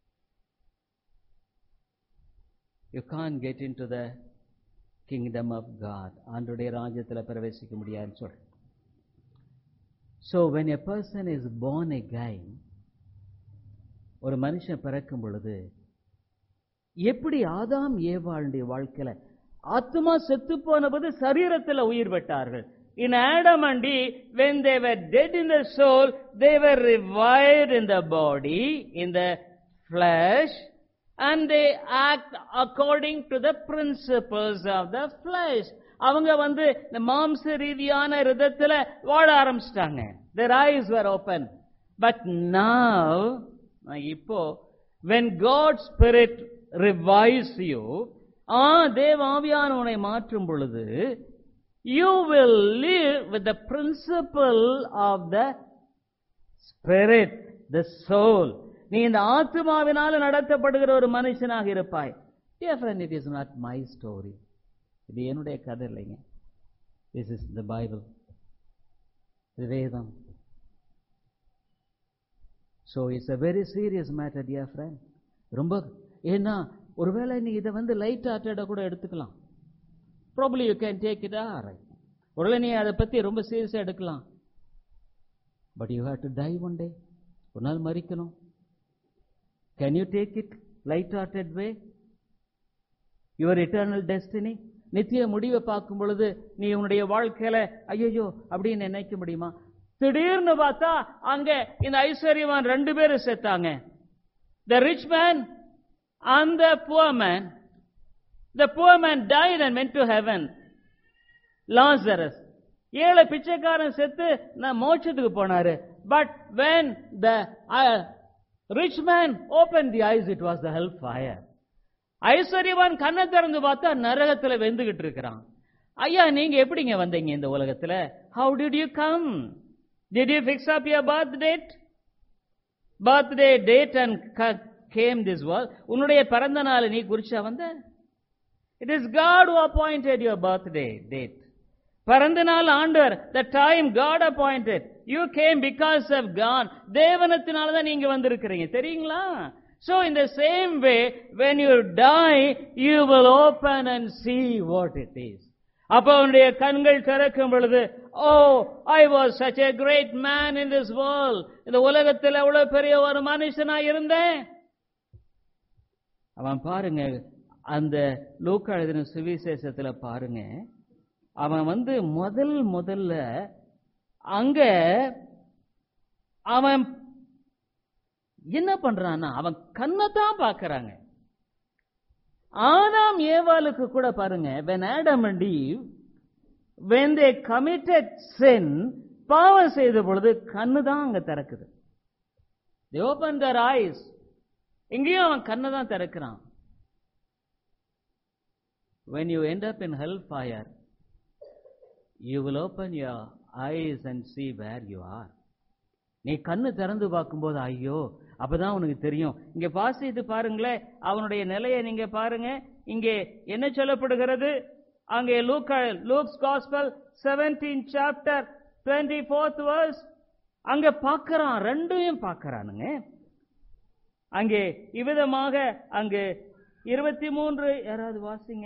you can't get into the kingdom of God ஆண்டுடைய ராஜ்யத்தில் பிரவேசிக்க முடியாதுன்னு சொல்றேன் So when a person is born again ஒரு மனுஷன் பிறக்கும் பொழுது எப்படி ஆதாம் ஏவாளுடைய வாழ்க்கையில ஆத்மா செத்து போனபோது சரீரத்தில் உயிர் பெற்றார்கள் In Adam and Eve, when they were dead in the soul, they were revived in the body, in the flesh, and they act according to the principles of the flesh. அவங்க வந்து இந்த மாம்ச ரீதியான ரிதத்துல வாழ ஆரம்பிச்சிட்டாங்க their eyes were open but now இப்போ when God's spirit revives you ஆ தேவ ஆவியான உன்னை மாற்றும் பொழுது you will live with the principle of the spirit the soul நீ இந்த ஆத்மாவினால நடத்தப்படுகிற ஒரு மனுஷனாக இருப்பாய் dear friend it is not my story இது என்னுடைய கதை இல்லைங்க திஸ் இஸ் த பைபிள் இது வேதம் so it's a very serious matter dear friend ரொம்ப ஏன்னா ஒருவேளை நீ இதை வந்து லைட் ஹார்ட்டடாக கூட எடுத்துக்கலாம் probably you can take it or ஒருவேளை நீ அதை பற்றி ரொம்ப சீரியஸாக எடுக்கலாம் but you have to die one day ஒரு நாள் மறிக்கணும் can you take it light hearted way your eternal destiny நித்திய முடிவை பார்க்கும் பொழுது நீ உன்னுடைய வாழ்க்கையில ஐயோ அப்படின்னு நினைக்க முடியுமா திடீர்னு பார்த்தா அங்க இந்த ஐஸ்வர்யவான் ரெண்டு பேரும் செத்தாங்க the rich man and the poor man the poor man died and went to heaven Lazarus ஏழை பிச்சைக்காரன் செத்து நான் மோட்சத்துக்கு போனாரு but when the rich man open the eyes it was the hell fire ஐஸ்வர்யவான் கண்ணை திறந்து பார்த்தா நரகத்துல வெந்துகிட்டு இருக்கிறான் ஐயா நீங்க எப்படிங்க வந்தீங்க இந்த உலகத்துல how did you come did you fix up your birth date birthday date and came this world உன்னுடைய பிறந்த நாள் நீ குறிச்சா வந்த It is God who appointed your birthday date. பிறந்த நாள் ஆண்டவர் the time God appointed you came because of God தேவனத்தினால தான் நீங்க வந்திருக்கிறீங்க தெரியுங்களா so in the same way when you die you will open and see what it is அப்ப அவனுடைய கண்கள் திறக்கும் பொழுது oh I was such a great man in this world இந்த உலகத்தில் எவ்வளவு பெரிய ஒரு மனுஷனா இருந்தேன் அவன் பாருங்க அந்த லூக்கா எழுதின சுவிசேஷத்துல பாருங்க அவன் வந்து முதல் முதல்ல அங்க அவன் என்ன பண்றான்னா அவன் கண்ணத்தான் பார்க்கறாங்க ஆதாம் ஏவாளுக்கு கூட பாருங்க when Adam and Eve when they committed sin பாவம் செய்த பொழுது கண்ணு தான் அங்க திறக்குது they opened their eyes இங்கேயும் அவன் கண்ணை தான் திறக்கிறான் when you end up in hellfire you will open your eyes and see where you are நீ கண்ணு திறந்து பார்க்கும்போது ஐயோ அப்பதான் உனக்கு தெரியும் இங்க வாசித்து பாருங்களேன் அவனுடைய நிலையை நீங்க பாருங்க இங்கே என்ன சொல்லப்படுகிறது அங்கே Luke Luke's gospel seventeen chapter twenty fourth verse அங்க பார்க்கறான் ரெண்டையும் பார்க்கறானுங்க அங்கே இவ்விதமாக அங்கு இருபத்தி மூன்று யாராவது வாசிங்க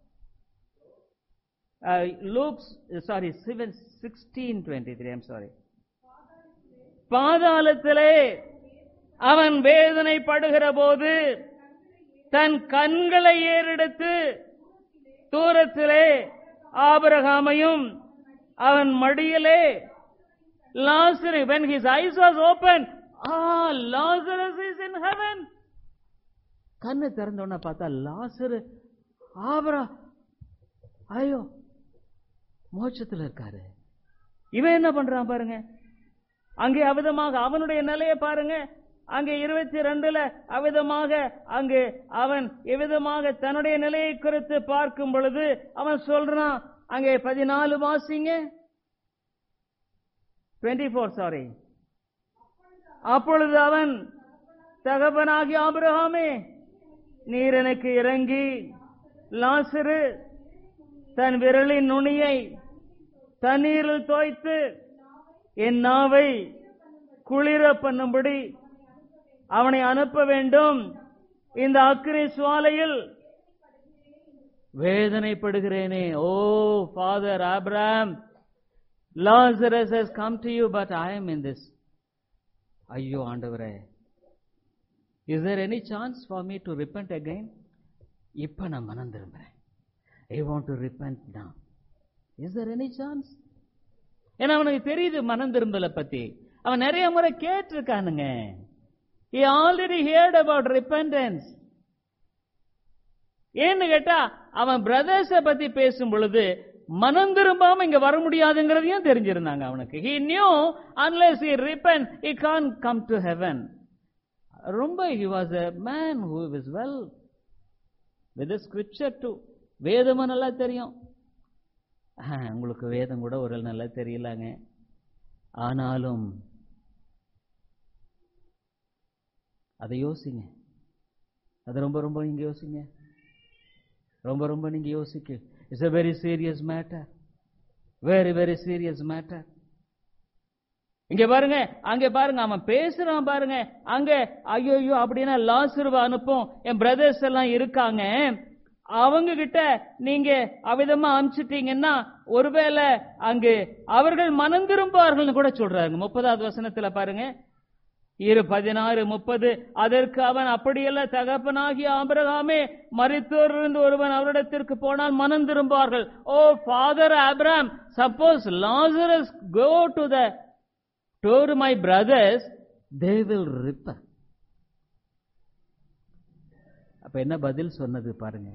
Luke's sorry seven sixteen twenty three I'm sorry பாதாளத்திலே அவன் வேதனைப்படுகிற போது தன் கண்களை ஏறெடுத்து தூரத்திலே ஆபரகாமையும் அவன் மடியிலே லாசரு when his eyes was open ah lazarus is in heaven கண்ணு திறந்த உடனே பார்த்தா லாசரு ஆபரா ஐயோ மோட்சத்துல இருக்காரு இவன் என்ன பண்றான் பாருங்க அங்கே அவிதமாக அவனுடைய நிலையை பாருங்க அங்கே இருபத்தி ரெண்டுல அவிதமாக அங்கு அவன் எவ்விதமாக தன்னுடைய நிலையை குறித்து பார்க்கும் பொழுது அவன் சொல்றான் அங்கே பதினாலு வாசிங்க டுவெண்ட்டி ஃபோர் சாரி அப்பொழுது அவன் தகப்பனாகி ஆபிரகாமே நீர் எனக்கு இறங்கி லாசரு தன் விரலின் நுனியை தண்ணீரில் தோய்த்து என் நாவை குளிர பண்ணும்படி அவனை அனுப்ப வேண்டும் இந்த அக்கினி சுவாலையில் வேதனைப்படுகிறேனே oh father Abraham Lazarus has come to you but I am in this ஐயோ ஆண்டவரே is there any chance for me to repent again இப்ப நான் மனம் திரும்புறேன் I want to repent now is there any chance ஏன்னா அவனுக்கு தெரியுது மனம் திரும்பல பத்தி அவன் நிறைய முறை கேட்டிருக்கானுங்க he already heard about repentance ஏன்னு கேட்டா அவன் பிரதர்ஸ பத்தி பேசும் பொழுது மனம் திரும்பாம இங்க வர முடியாதுங்கிறதையும் தெரிஞ்சிருந்தாங்க அவனுக்கு he knew unless he repent he can't come to heaven ரொம்ப he was a man who was well with the scripture too வேதமும் நல்லா தெரியும் ஆ, உங்களுக்கு வேதம் கூட ஒரு நல்லா தெரியலங்க ஆனாலும் அதை யோசிங்க அது ரொம்ப ரொம்ப நீங்க யோசிங்க ரொம்ப ரொம்ப நீங்க யோசிக்க it's a very serious matter very very serious matter இங்க பாருங்க அங்க பாருங்க அவன் பேசுறான் பாருங்க அங்க ஐயோ ஐயோ அப்படின்னா லாசுருவ அனுப்பும் என் பிரதர்ஸ் எல்லாம் இருக்காங்க அவங்க கிட்ட நீங்க அவிதமா அனுப்பிச்சிட்டீங்கன்னா ஒருவேளை அங்கு அவர்கள் மனம் திரும்பார்கள்னு கூட சொல்றாங்க முப்பதாவது வசனத்துல பாருங்க இரு பதினாறு முப்பது அதற்கு அவன் அப்படியல்ல தகப்பனாகிய ஆபிரகாமே மரித்தோரிலிருந்து ஒருவன் அவரிடத்திற்கு போனால் மனம் திரும்பார்கள் oh father Abraham suppose Lazarus go to the to my brothers they will repent அப்ப என்ன பதில் சொன்னது பாருங்க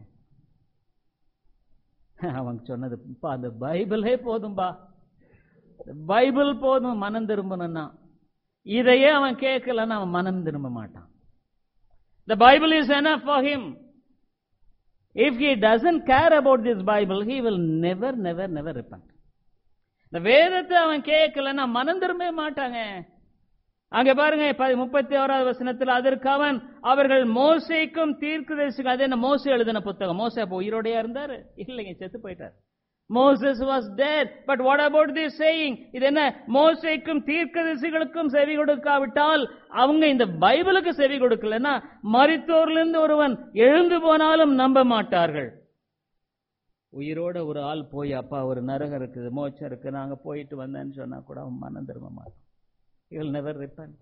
அவன் சொன்னது "பா, அந்த பைபிளே போதும்பா பைபிள் போதும் மனம் திரும்பணும்னா இதையே அவன் கேட்கலன்னா அவன் மனம் திரும்ப மாட்டான் The Bible is enough for him. If he doesn't care about this Bible, he will never, never, never repent. இந்த வேதத்தை அவன் கேட்கலன்னா மனம் திரும்பவே மாட்டாங்க அங்க பாருங்க ப- முப்பத்தி ஓராவது வசனத்தில் அதற்கு அவன் அவர்கள் மோசேக்கும் தீர்க்கதரிசிக்கும் அது என்ன மோசே எழுதின புத்தகம் மோசே அப்ப உயிரோடையா இருந்தாரு இல்லைங்க செத்து போயிட்டார் Moses was dead but what about this saying இது என்ன மோசேக்கும் தீர்க்கதரிசிகளுக்கும் செவி கொடுக்காவிட்டால் அவங்க இந்த பைபிளுக்கு செவி கொடுக்கலன்னா மரித்தோர்லிருந்து ஒருவன் எழுந்து போனாலும் நம்ப மாட்டார்கள் உயிரோட ஒரு ஆள் போய் அப்பா ஒரு நரகம் இருக்குது மோச்சம் இருக்கு நாங்க போயிட்டு வந்தேன்னு சொன்னா கூட அவன் மனம் திரும்ப மாட்டான் இவள் never repent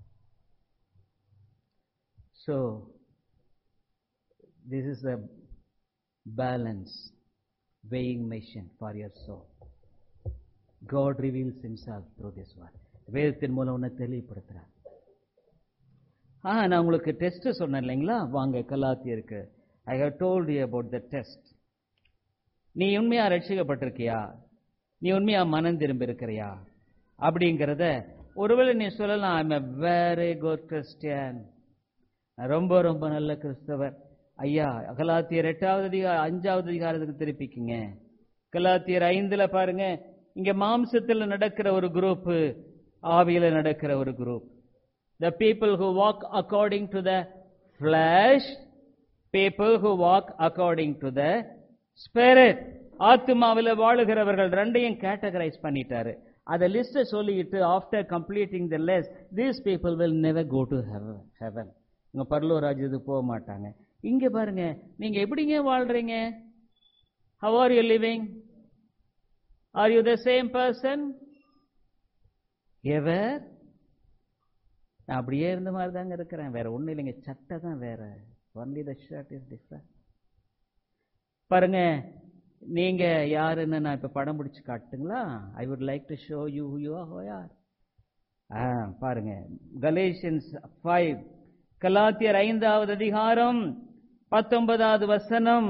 so this is a balance weighing machine for your soul. God reveals himself through this word. வேதத்தின் மூலம் உன்னை தெளிவுபடுத்துறார் ஆ நான் உங்களுக்கு டெஸ்ட் சொன்னேன் இல்லைங்களா வாங்க கலாத்தியருக்கு I have told you about the test நீ உண்மையா ரட்சிக்கப்பட்டிருக்கியா நீ உண்மையா மனம் திரும்பி இருக்கிறியா அப்படிங்கிறத ஒருவேளை நீ சொல்லலாம் I'm a very good Christian ரொம்ப ரொம்ப நல்ல கிறிஸ்தவர் ஐயா கலாத்தியர் எட்டாவது அதிகார அஞ்சாவது அதிகாரத்துக்கு திருப்பிக்குங்க கலாத்தியர் ஐந்துல பாருங்க இங்க மாம்சத்துல நடக்கிற ஒரு குரூப் ஆவியில நடக்கிற ஒரு group the people who walk according to the flesh people who walk according to the spirit ஆத்துமாவில் வாழுகிறவர்கள் ரெண்டையும் கேட்டகரைஸ் பண்ணிட்டாரு அத லிஸ்ட் சொல்லிட்டு after completing the list these people will never go to heaven இவங்க பரலோ ராஜ்யத்துக்கு போக மாட்டாங்க இங்க பாருங்க நீங்க எப்படிங்க வாழ்றீங்க how are you living are you the same person ever நான் அப்படியே இருந்த மாதிரி தாங்க இருக்கிறேன் வேற ஒண்ணும் இல்லைங்க சட்டை தான் வேற only the shirt is different பாருங்க நீங்க யாருன்னு நான் இப்ப படம் பிடிச்சு காட்டுங்களா I would like to show you you யார் ஆ பாருங்க கலேஷியன்ஸ் ஃபைவ் கலாத்தியர் ஐந்தாவது அதிகாரம் பத்தொன்பதாவது வசனம்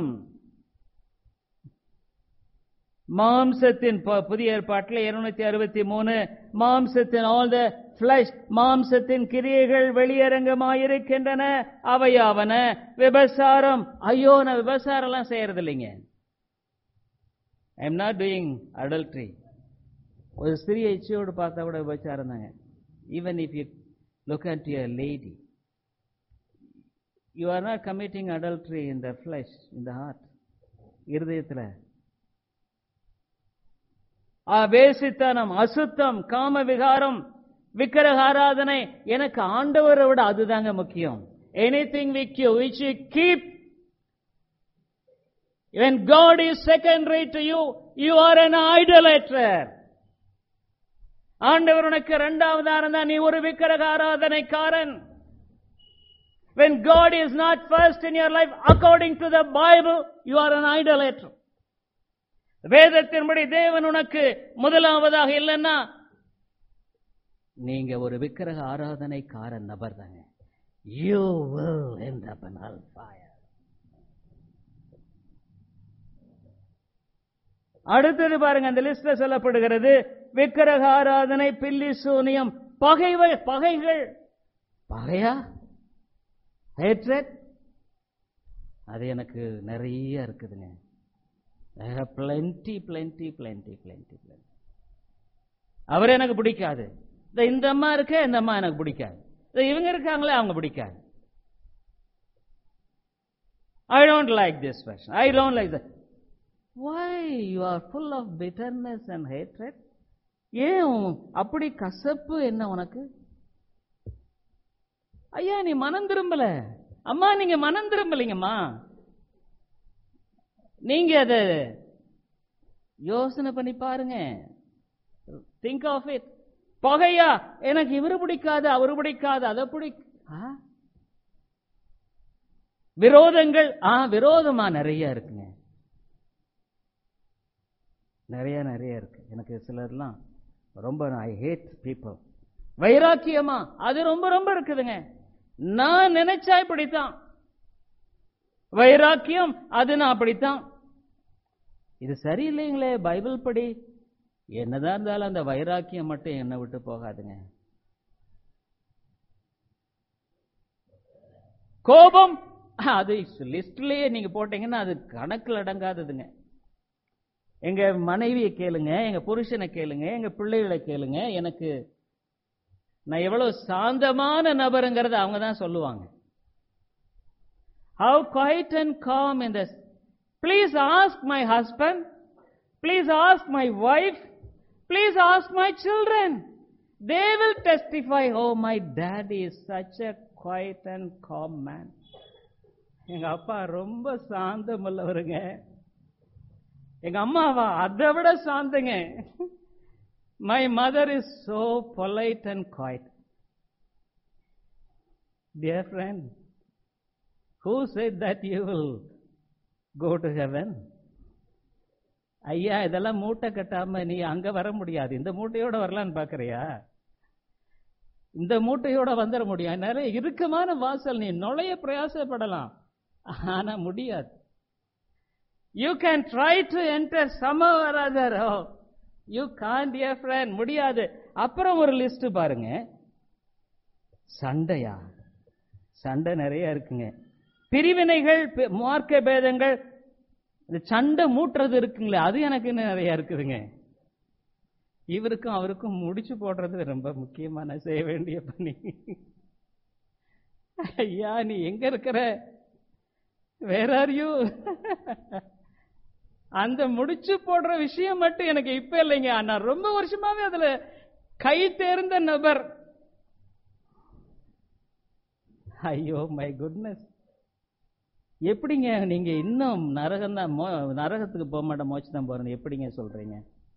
மாம்சத்தின் ப- புதிய ஏற்பாட்டில் இருநூத்தி அறுபத்தி மூணு மாம்சத்தின் ஆல் த பிளஷ் மாம்சத்தின் கிரியைகள் வெளியரங்கமாயிருக்கின்றன அவையாவன விபசாரம் ஐயோ நான் விபசாரம் எல்லாம் செய்யறது இல்லைங்க I am not doing adultery ஒரு சிறிய இச்சையோடு பார்த்தா கூட விபச்சாரம் தாங்க even if you look at your lady you are not committing adultery in the flesh in the heart இருதயத்தில் வேசித்தனம் அசுத்தம் காம விகாரம் விக்கிரக ஆராதனை எனக்கு ஆண்டவரை விட அதுதாங்க முக்கியம் anything which you which you keep When God is secondary to you, you are an idolater. ஆண்டவர் உனக்கு இரண்டாவதா இருந்தா நீ ஒரு விக்கிரக ஆராதனைக்காரன் When God is not first in your life, according to the Bible, you are an idolater. வேதத்தின்படி தேவன் உனக்கு முதலாவதாக இல்லைன்னா நீங்க ஒரு விக்கிரக ஆராதனைக்காரன் நபர் தாங்க you will end up in hellfire. அடுத்தது பாருங்க அந்த லிஸ்ட்ல சொல்லப்படுகிறது விக்கிரக ஆராதனை பில்லி சூனியம் பகைவை பகைகள் பகையா hatred அது எனக்கு நிறைய இருக்குதுங்க plenty plenty plenty plenty plenty அவர் எனக்கு பிடிக்காது இந்த இந்த அம்மா இருக்க இந்த அம்மா எனக்கு பிடிக்காது இந்த இவங்க இருக்காங்களே அவங்க பிடிக்காது I don't like this person I don't like that Why you are full of bitterness and hatred? ஏன் உன் அப்படி கசப்பு என்ன உனக்கு ஐயா நீ மனம் திரும்பல அம்மா நீங்க மனம் திரும்பலீங்கம்மா நீங்க அத யோசனை பண்ணி பாருங்க திங்க் ஆஃப் இட் பகையா எனக்கு இவரு பிடிக்காது அவரு பிடிக்காது அதை பிடி ஆ? விரோதங்கள் ஆ விரோதமா நிறைய இருக்குங்க நிறைய நிறைய இருக்கு எனக்கு சிலர்லாம் ரொம்ப ஐ ஹேட் பீப்புள் வைராக்கியமா அது ரொம்ப ரொம்ப இருக்குதுங்க நான் நினைச்சா இப்படித்தான் வைராக்கியம் அது நான் அப்படித்தான் இது சரியில்லைங்களே பைபிள் படி என்னதான் இருந்தாலும் அந்த வைராக்கியம் மட்டும் என்னை விட்டு போகாதுங்க கோபம் அது லிஸ்ட்லயே நீங்க போட்டீங்கன்னா அது கணக்கில் அடங்காததுங்க எங்க மனைவியை கேளுங்க எங்க புருஷனை கேளுங்க எங்க பிள்ளைகளை கேளுங்க எனக்கு நான் எவ்வளவு சாந்தமான நபருங்கிறத அவங்க தான் சொல்லுவாங்க How quiet and calm in this. Please ask my husband. Please ask my wife. Please ask my children. They will testify, oh, my daddy is such a quiet and calm man. எங்க அப்பா ரொம்ப சாந்தம் உள்ளவருங்க எங்க அம்மாவா அதை விட சாந்தங்க my mother is so polite and quiet dear friend who said that you will go to heaven ஐயா இதெல்லாம் மூட்டை கட்டாம நீ அங்க வர முடியாது இந்த மூட்டையோட வரலான்னு பாக்குறியா இந்த மூட்டையோட வந்துட முடியும் நிறைய இறுக்கமான வாசல் நீ நுழைய பிரயாசப்படலாம் ஆனா முடியாது you can try to enter some other you can't dear friend முடியாது அப்புறம் ஒரு லிஸ்ட் பாருங்க சண்டையா சண்டை நிறைய இருக்குங்க பிரிவினைகள் பி- மார்க்க பேதங்கள் இந்த சண்டை மூட்டுறது இருக்குங்களே அது எனக்கு இன்னும் நிறைய இருக்குதுங்க இவருக்கும் அவருக்கும் முடிச்சு போடுறது ரொம்ப முக்கியமான செய்ய வேண்டிய பணி ஐயா நீ எங்க இருக்கிற வேற ஆர் யூ அந்த முடிச்சு போடுற விஷயம் மட்டும் எனக்கு இப்ப இல்லைங்க நான் ரொம்ப வருஷமாவே அதுல கை தேர்ந்த நபர் ஐயோ மை குட்னஸ் எப்படிங்க நீங்க இன்னும் நரகம் தான் நரகத்துக்கு போக மாட்டேன் மோச்சு தான் போறது எப்படிங்க சொல்றீங்க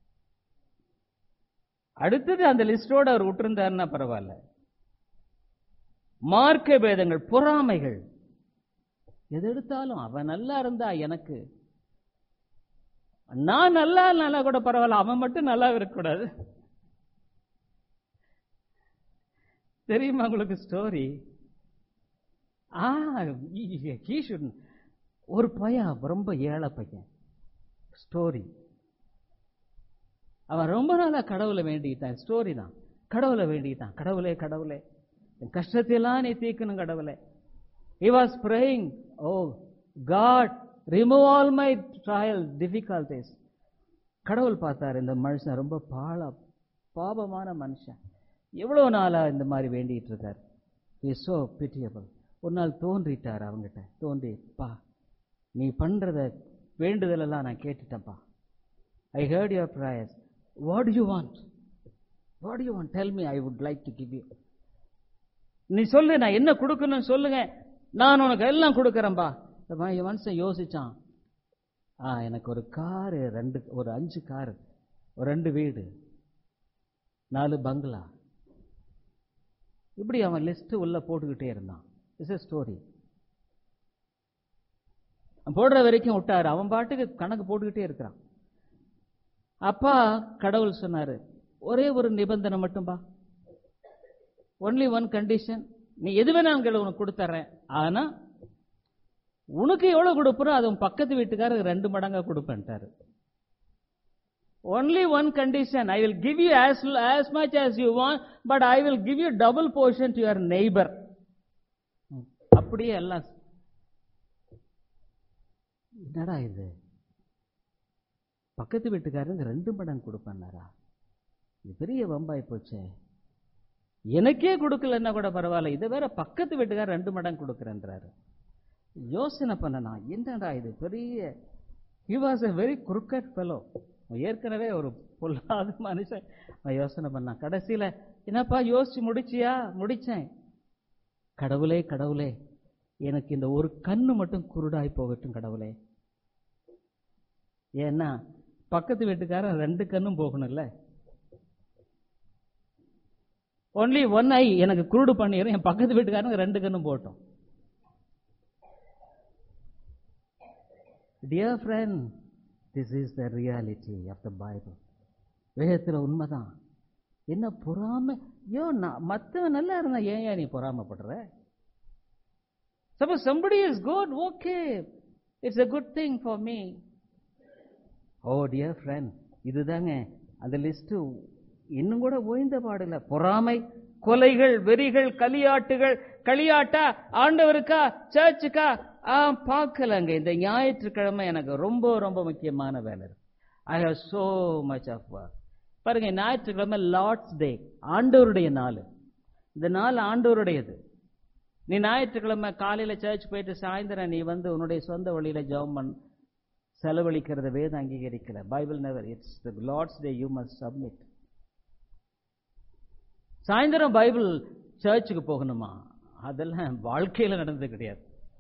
அடுத்தது அந்த லிஸ்டோட அவர் விட்டுருந்தாருன்னா பரவாயில்ல மார்க்க பேதங்கள் பொறாமைகள் எது எடுத்தாலும் அவன் நல்லா இருந்தா எனக்கு நான் நல்லா நல்லா கூட பரவாயில்ல அவன் மட்டும் நல்லா இருக்கக்கூடாது தெரியுமா உங்களுக்கு ஸ்டோரி ஆ he should ஒரு பையன் ரொம்ப ஏழை பையன் ஸ்டோரி அவன் ரொம்ப நாளா கடவுளை வேண்டிக்கிட்டான் ஸ்டோரி தான் கடவுளை வேண்டிக்கிட்டான் கடவுளே கடவுளே என் கஷ்டத்தையெல்லாம் நீ தீர்க்கணும் கடவுளே he was praying oh god remove all my trial difficulties கடவுள் பார்த்தார் இந்த மனுஷன் ரொம்ப பாழ பாபமான மனுஷன் எவ்வளவு நாளா இந்த மாதிரி வேண்டிட்டு இருக்கார் இஸ் so pitiable ஒரு நாள் தோன்றிட்டார் அவங்கிட்ட தோன்றி பா நீ பண்றத வேண்டுதல் எல்லாம் நான் கேட்டுட்டேன்ப்பா I heard your prayers what you want what you want tell me I would like to give you நீ சொல்லு நான் என்ன கொடுக்கணும்னு சொல்லுங்க நான் உனக்கு எல்லாம் கொடுக்கறேன்பா இந்த ம- மனுஷன் யோசிச்சான் ஆ எனக்கு ஒரு காரு ரெண்டு ஒரு அஞ்சு காரு ஒரு ரெண்டு வீடு நாலு பங்களா இப்படி அவன் லிஸ்ட் உள்ள போட்டுக்கிட்டே இருந்தான் இட்ஸ் ஸ்டோரி போடுற வரைக்கும் விட்டாரு அவன் பாட்டுக்கு கணக்கு போட்டுக்கிட்டே இருக்கிறான் அப்பா கடவுள் சொன்னாரு ஒரே ஒரு நிபந்தனை மட்டும்பா ஒன்லி ஒன் கண்டிஷன் நீ எது வேணாலும் கேளு உனக்கு கொடுத்துறேன் ஆனா உனக்கு எவ்வளவு கொடுப்பறோ அது உன் பக்கத்து வீட்டுக்காரருக்கு ரெண்டு மடங்கா கொடுப்பேன்ட்டாரு only one condition I will give you as as much as you want but I will give you double portion to your neighbour அப்படியே எல்லாம் என்னடா இது பக்கத்து வீட்டுக்காரருக்கு ரெண்டு மடங்கு கொடுப்பேன்னாரா இது பெரிய வம்பாய் போச்சே எனக்கே கொடுக்கலன்னா கூட பரவாயில்ல இதை வேற பக்கத்து வீட்டுக்காரர் ரெண்டு மடங்கு கொடுக்குறேன்றாரு யோசனை பண்ணனா என்னடா இது பெரிய he was a very crooked fellow ஏற்கனவே ஒரு பொல்லாத மனுஷன் அவன் யோசனை பண்ணான் கடைசியில என்னப்பா யோசிச்சு முடிச்சியா முடிச்சேன் கடவுளே கடவுளே எனக்கு இந்த ஒரு கண்ணு மட்டும் குருடாய் போகட்டும் கடவுளே ஏன்னா பக்கத்து வீட்டுக்காரன் ரெண்டு கண்ணும் போகணும்ல ஒன்லி ஒன் ஐ எனக்கு குருடு பண்ணிடுறேன் என் பக்கத்து வீட்டுக்காரனுக்கு ரெண்டு கண்ணும் போட்டோம் dear friend this is the reality of the Bible வேதத்தில் உண்மைதான் என்ன பொறாம ஐயோ நான் மற்றவன் நல்லா இருந்தா ஏன் ஏன் நீ பொறாமப்படுற suppose somebody is good okay it's a good thing for me oh dear friend இதுதாங்க அந்த லிஸ்ட் இன்னும் கூட ஓய்ந்த பாடல பொறாமை கொலைகள் வெறிகள் கலியாட்டுகள் களியாட்டா ஆண்டவருக்கா சர்ச்சுக்கா ஆ பார்க்கலங்க இந்த ஞாயிற்றுக்கிழமை எனக்கு ரொம்ப ரொம்ப முக்கியமான வேலை இருக்கு I have so much of work பாருங்க ஞாயிற்றுக்கிழமை லார்ட்ஸ் டே ஆண்டவருடைய நாள் இந்த நாள் ஆண்டவருடையது நீ ஞாயிற்றுக்கிழமை காலையில சர்ச் போயிட்டு சாயந்தரம் நீ வந்து உன்னுடைய சொந்த வழியில ஜெபம் பண்ண செலவழிக்கிறத வேதம் அங்கீகரிக்கல Bible never it's the Lord's day you must submit சாயந்தரம் பைபிள் சர்ச்சுக்கு போகணுமா அதெல்லாம் வாழ்க்கையில நடந்தது கிடையாது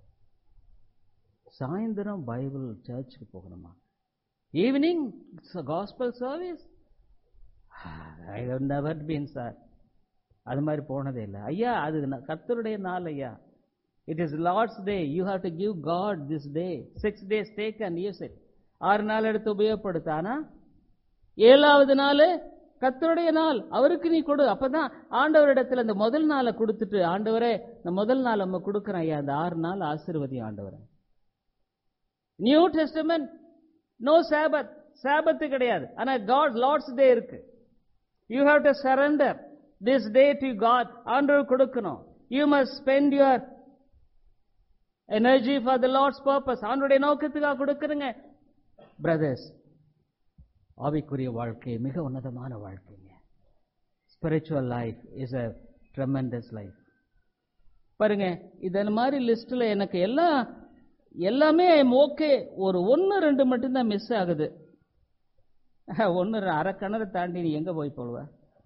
சாயந்தரம் பைபிள் சர்ச்சுக்கு போகணுமா evening gospel service I have never been sir அது மாதிரி போனதே இல்லை ஐயா அது ந- கர்த்தருடைய நாள் ஐயா it is Lord's day you have to give God this day six days take and use it ஆறு நாள் எடுத்து உபயோகப்படுத்து ஆனா ஏழாவது நாள் கர்த்தருடைய நாள் அவருக்கு நீ கொடு அப்பதான் ஆண்டவரிடத்துல இந்த முதல் நாளை கொடுத்துட்டு ஆண்டவரே இந்த முதல் நாள் நம்ம கொடுக்குறோம் ஐயா அந்த ஆறு நாள் ஆசீர்வதி ஆண்டவரே New Testament no Sabbath Sabbath கிடையாது ஆனா காட் லார்ட்ஸ் டே இருக்கு you have to surrender this day to God ஆண்டவர் கொடுக்கணும் you must spend your energy for the Lord's purpose ஆண்டருடைய நோக்கத்துக்காக கொடுக்குறங்க பிரதர்ஸ் ஆவிக்குரிய வாழ்க்கை மிக உன்னதமான வாழ்க்கைங்க spiritual life is a tremendous life பாருங்க இதன் மாதிரி லிஸ்ட்ல எனக்கு எல்லாம் எல்லாமே ஓகே ஒரு ஒன்று ரெண்டு மட்டும்தான் மிஸ் ஆகுது ஒன்று அரை கிணறு தாண்டி நீ எங்க போய் போடுவ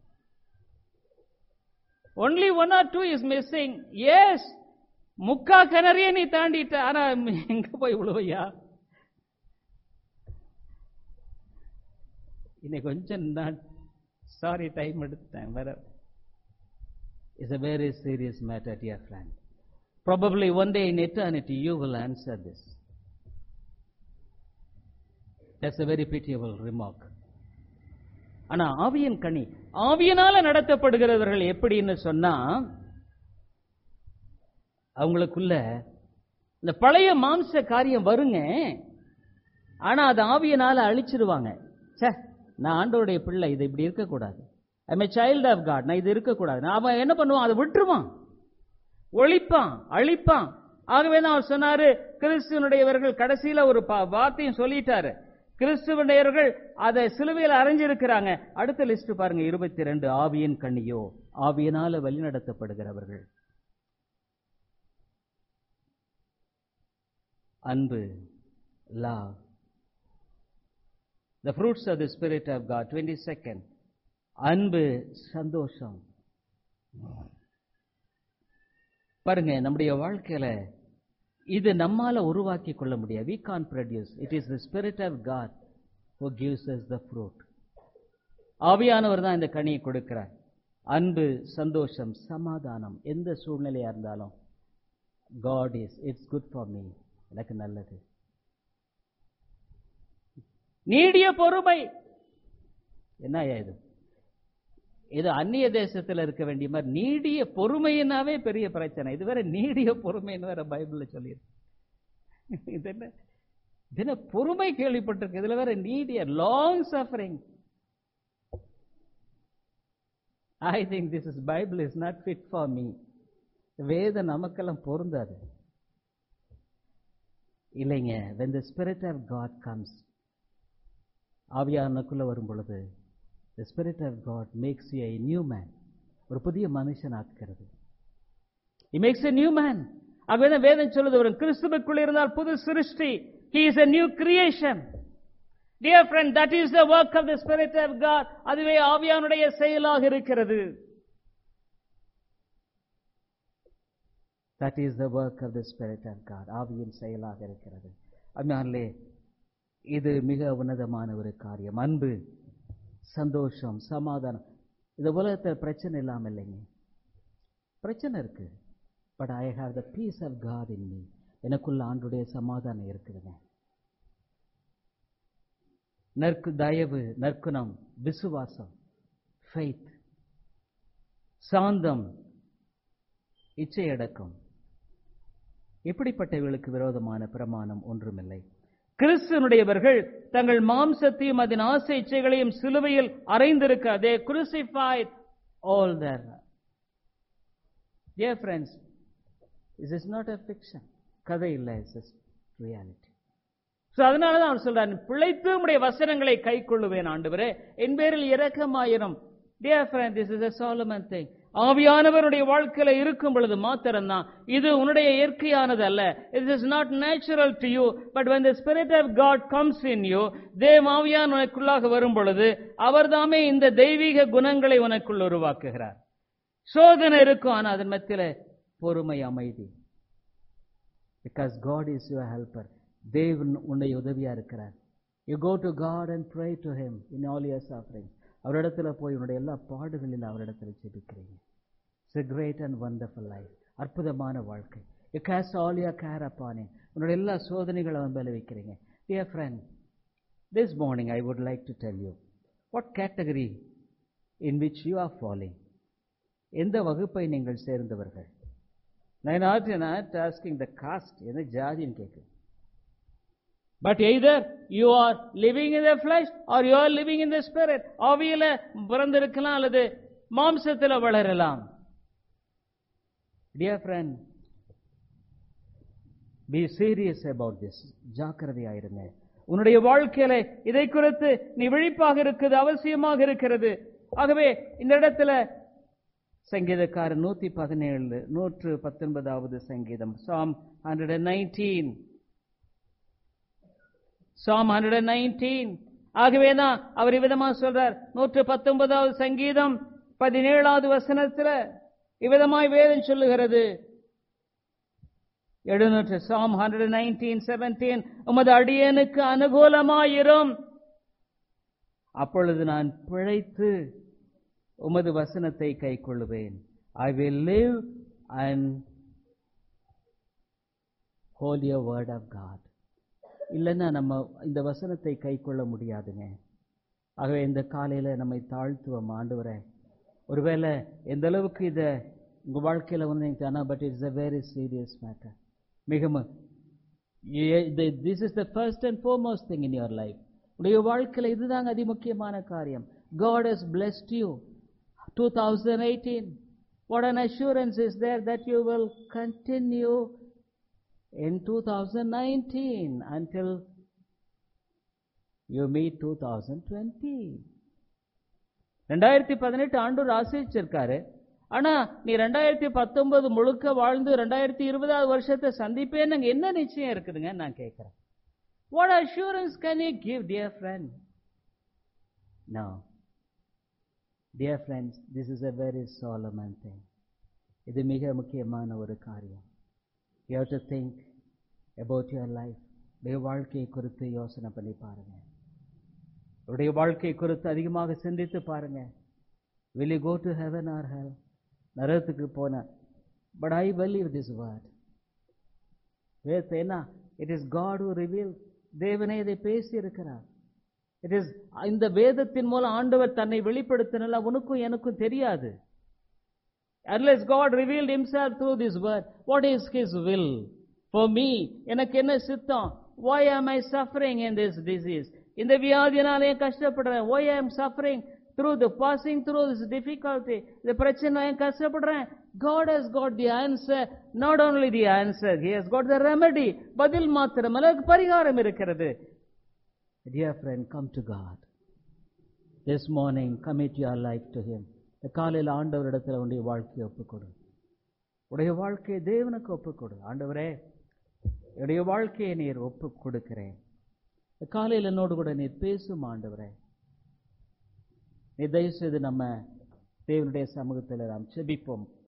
only one or two is missing எஸ் முக்கா கிணறையே நீ தாண்டிட்ட ஆனா எங்க போய் விழுவையா இன்னைக்கு கொஞ்சம் நான் சாரி டைம் எடுத்துட்டேன் வேற is a very serious matter dear friend probably one day in eternity you will answer this that's a very pitiable remark ஆனா ஆவியின் கனி ஆவியனால நடத்தப்படுகிறவர்கள் எப்படின்னு சொன்னா அவங்களுக்குள்ள இந்த பழைய மாம்ச காரியம் வருங்க ஆனா அது ஆவியனால அழிச்சிருவாங்க ச்சே நான் ஆண்டவருடைய பிள்ளை இது இப்படி இருக்கக்கூடாது I'm a child of God நான் இது இருக்கக்கூடாது நான் அவன் என்ன பண்ணுவான் அதை விட்டுருவான் ஒழிப்பான் அழிப்பான் ஆகவே தான் அவர் சொன்னாரு கிறிஸ்துவனுடையவர்கள் கடைசியில ஒரு பா- வார்த்தையும் சொல்லிட்டாரு கிறிஸ்துவனுடையவர்கள் அதை சிலுவையில் அரைஞ்சிருக்கிறாங்க அடுத்த லிஸ்ட் பாருங்க இருபத்தி ரெண்டு ஆவியின் கண்ணியோ ஆவியினால வழிநடத்தப்படுகிறவர்கள் அன்பு love the fruits of the spirit of god 22nd அன்பு சந்தோஷம் பாருங்க நம்முடைய வாழ்க்கையில இது நம்மால உருவாக்கி கொள்ள முடியாது we can't produce it is the spirit of god who gives us the fruit ஆவியானவர் தான் இந்த கனியை கொடுக்கிறார் அன்பு சந்தோஷம் சமாதானம் எந்த சூழ்நிலையா இருந்தாலும் God is it's good for me எனக்கு நல்லது நீடிய பொறுமை என்ன ஐயா இது இது அந்நிய தேசத்துல இருக்க வேண்டிய மாதிரி நீடிய பொறுமையினாவே பெரிய பிரச்சனை இது வேற நீடிய பொறுமைன்னு வேற பைபிள்ல சொல்லியிருக்கு இது என்ன இது என்ன பொறுமை கேள்விப்பட்டிருக்கு இதுல வேற நீடிய long suffering I think this is Bible is not fit for me வேதம் நமக்கெல்லாம் பொருந்தாது இல்லைங்க when the spirit of god comes ஆவியானக்குள்ள வரும் பொழுது the spirit of god makes you a new man ஒரு புதிய மனுஷன் ஆக்குகிறது he makes a new man ஆகவே தான் வேதம் சொல்லுது ஒரு கிறிஸ்துவுக்குள் இருந்தால் புது சிருஷ்டி he is a new creation dear friend that is the work of the spirit of god அதுவே ஆவியானுடைய செயலாக இருக்கிறது That is the work of the Spirit of God. ஆவியின் செயலாக இருக்கிறது அம்மாலே இது மிக உன்னதமான ஒரு காரியம் அன்பு சந்தோஷம் சமாதானம் இந்த உலகத்தில் பிரச்சனை இல்லாம இல்லைங்க பிரச்சனை இருக்கு but I have the peace of God in me எனக்குள்ள ஆண்டுடைய சமாதானம் இருக்குதுங்க நற்கு தயவு நற்குணம் விசுவாசம் ஃபெய்த் சாந்தம் இச்சையடக்கம் இப்படிப்பட்டவர்களுக்கு விரோதமான பிரமாணம் ஒன்றுமில்லை கிறிஸ்தனுடையவர்கள் தங்கள் மாம்சத்தையும் அதன் ஆசை இச்சைகளையும் சிலுவையில் அறைந்திருக்க தே crucified all their dear friends this is not a fiction கதை இல்லை இட்ஸ் இஸ் ரியாலிட்டி ஸோ அதனால தான் அவர் சொல்றார் பிழைத்து உடைய வசனங்களை கை கொள்ளுவேன் ஆண்டவரே என் பேரில் இரக்கமாயிரும் dear friend this is a Solomon thing ஆவியானவருடைய வாழ்க்கையில இருக்கும் பொழுது மாத்திரம்தான் இது உன்னுடைய இயற்கையானது அல்ல it is not natural to you but when the spirit of god comes in you தேவ ஆவியான் உனக்குள்ளாக வரும் பொழுது அவர்தாமே இந்த தெய்வீக குணங்களை உனக்குள் உருவாக்குகிறார் சோதனை இருக்கும் ஆனா அதன் மத்தியில பொறுமை அமைதி because God is your helper தேவன் உன்னை உதவியா இருக்கிறார் you go to God and pray to him in all your suffering அவரிடத்துல போய் உன்னுடைய எல்லா பாடுகளில் அவரிடத்துல ஜெபிக்கிறீங்க it's a great and wonderful life அற்புதமான வாழ்க்கை you cast all your care அப்பானே உன்னுடைய எல்லா சோதனைகளை அவன் மேல வைக்கிறீங்க dear friend this morning I would like to tell you what category in which you are following எந்த வகுப்பை நீங்கள் சேர்ந்தவர்கள் நான் not not asking the caste என்ன ஜாதின்னு கேட்கு but either you are living in the flesh or you are living in the spirit ஆவியில பிறந்திருக்கலாம் அல்லது மாம்சத்துல வளரலாம் dear friend be serious about this ஜாக்கிரதையாயிருங்க உன்னுடைய வாழ்க்கையில இதை குறித்து நீ விழிப்பாக இருக்குது அவசியமாக இருக்கிறது ஆகவே இந்த இடத்துல சங்கீதக்காரர் நூத்தி பதினேழு நூற்று பத்தொன்பதாவது சங்கீதம் psalm hundred and nineteen psalm hundred and nineteen ஆகவேதான் அவர் இவ்விதமா சொல்றார் நூற்று பத்தொன்பதாவது சங்கீதம் பதினேழாவது வசனத்துல இவ்விதமாய் வேதம் சொல்லுகிறது எழுநூற்று சாம் ஹண்ட்ரட் நைன்டீன் செவன்டீன் உமது அடியனுக்கு அனுகூலமாயிரும் அப்பொழுது நான் பிழைத்து உமது வசனத்தை கை கொள்ளுவேன் I will live and hold your word of God இல்லைன்னா நம்ம இந்த வசனத்தை கை கொள்ள முடியாதுங்க ஆகவே இந்த காலையில நம்மை தாழ்த்துவோம் ஆண்டவரே ஒருவேளை எந்த அளவுக்கு இத உங்க வாழ்க்கையில வந்து தானா but it's a very serious matter மிக this is the first and foremost thing in your life உடைய வாழ்க்கையில இதுதாங்க அதிமுக்கியமான காரியம் God has blessed you 2018 what an assurance is there that you will continue in 2019 until you meet 2020 ரெண்டாயிரத்தி பதினெட்டு ஆண்டு ஆசிரிச்சிருக்காரு ஆனா நீ ரெண்டாயிரத்தி பத்தொன்பது முழுக்க வாழ்ந்து ரெண்டாயிரத்தி இருபதாவது வருஷத்தை சந்திப்பேன்னு அங்க என்ன நிச்சயம் இருக்குதுங்க நான் கேட்கிறேன் what assurance can you give dear friend no dear friends this is a very solemn thing இது மிக முக்கியமான ஒரு காரியம் you have to think about your life உடைய வாழ்க்கையை குறித்து யோசனை பண்ணி பாருங்க உடைய வாழ்க்கை குறித்து அதிகமாக சிந்தித்து பாருங்க will you go to heaven or hell நரகத்துக்கு போன but I believe this word வேதத்தை என்ன it is God who revealed தேவனே இதை பேசி இருக்கிறார் இட் இஸ் இந்த வேதத்தின் மூலம் ஆண்டவர் தன்னை வெளிப்படுத்தினால உனக்கும் எனக்கும் தெரியாது unless God revealed himself through this word what is his will for me எனக்கு என்ன சித்தம் why am I suffering in this disease இந்த வியாதினாலே கஷ்டப்படுறேன் why I am suffering through the passing through this difficulty இந்த பிரச்சனை ஏன் கஷ்டப்படுறேன் God has got the answer not only the answer he has got the remedy பதில் மாத்திரமல்ல அதுக்கு பரிகாரம் இருக்கிறது dear friend come to God this morning commit your life to him இந்த காலையில் ஆண்டவரிடத்தில் உன்னுடைய வாழ்க்கையை ஒப்புக்கொடு உடைய வாழ்க்கையை தேவனுக்கு ஒப்புக்கொடு ஆண்டவரே என்னுடைய வாழ்க்கையை நீர் ஒப்பு கொடுக்கிறேன் இந்த காலையில் என்னோடு கூட நீர் பேசும் ஆண்டவரே நீ தயவு செய்து நம்ம தேவனுடைய சமூகத்தில் நாம் செபிப்போம்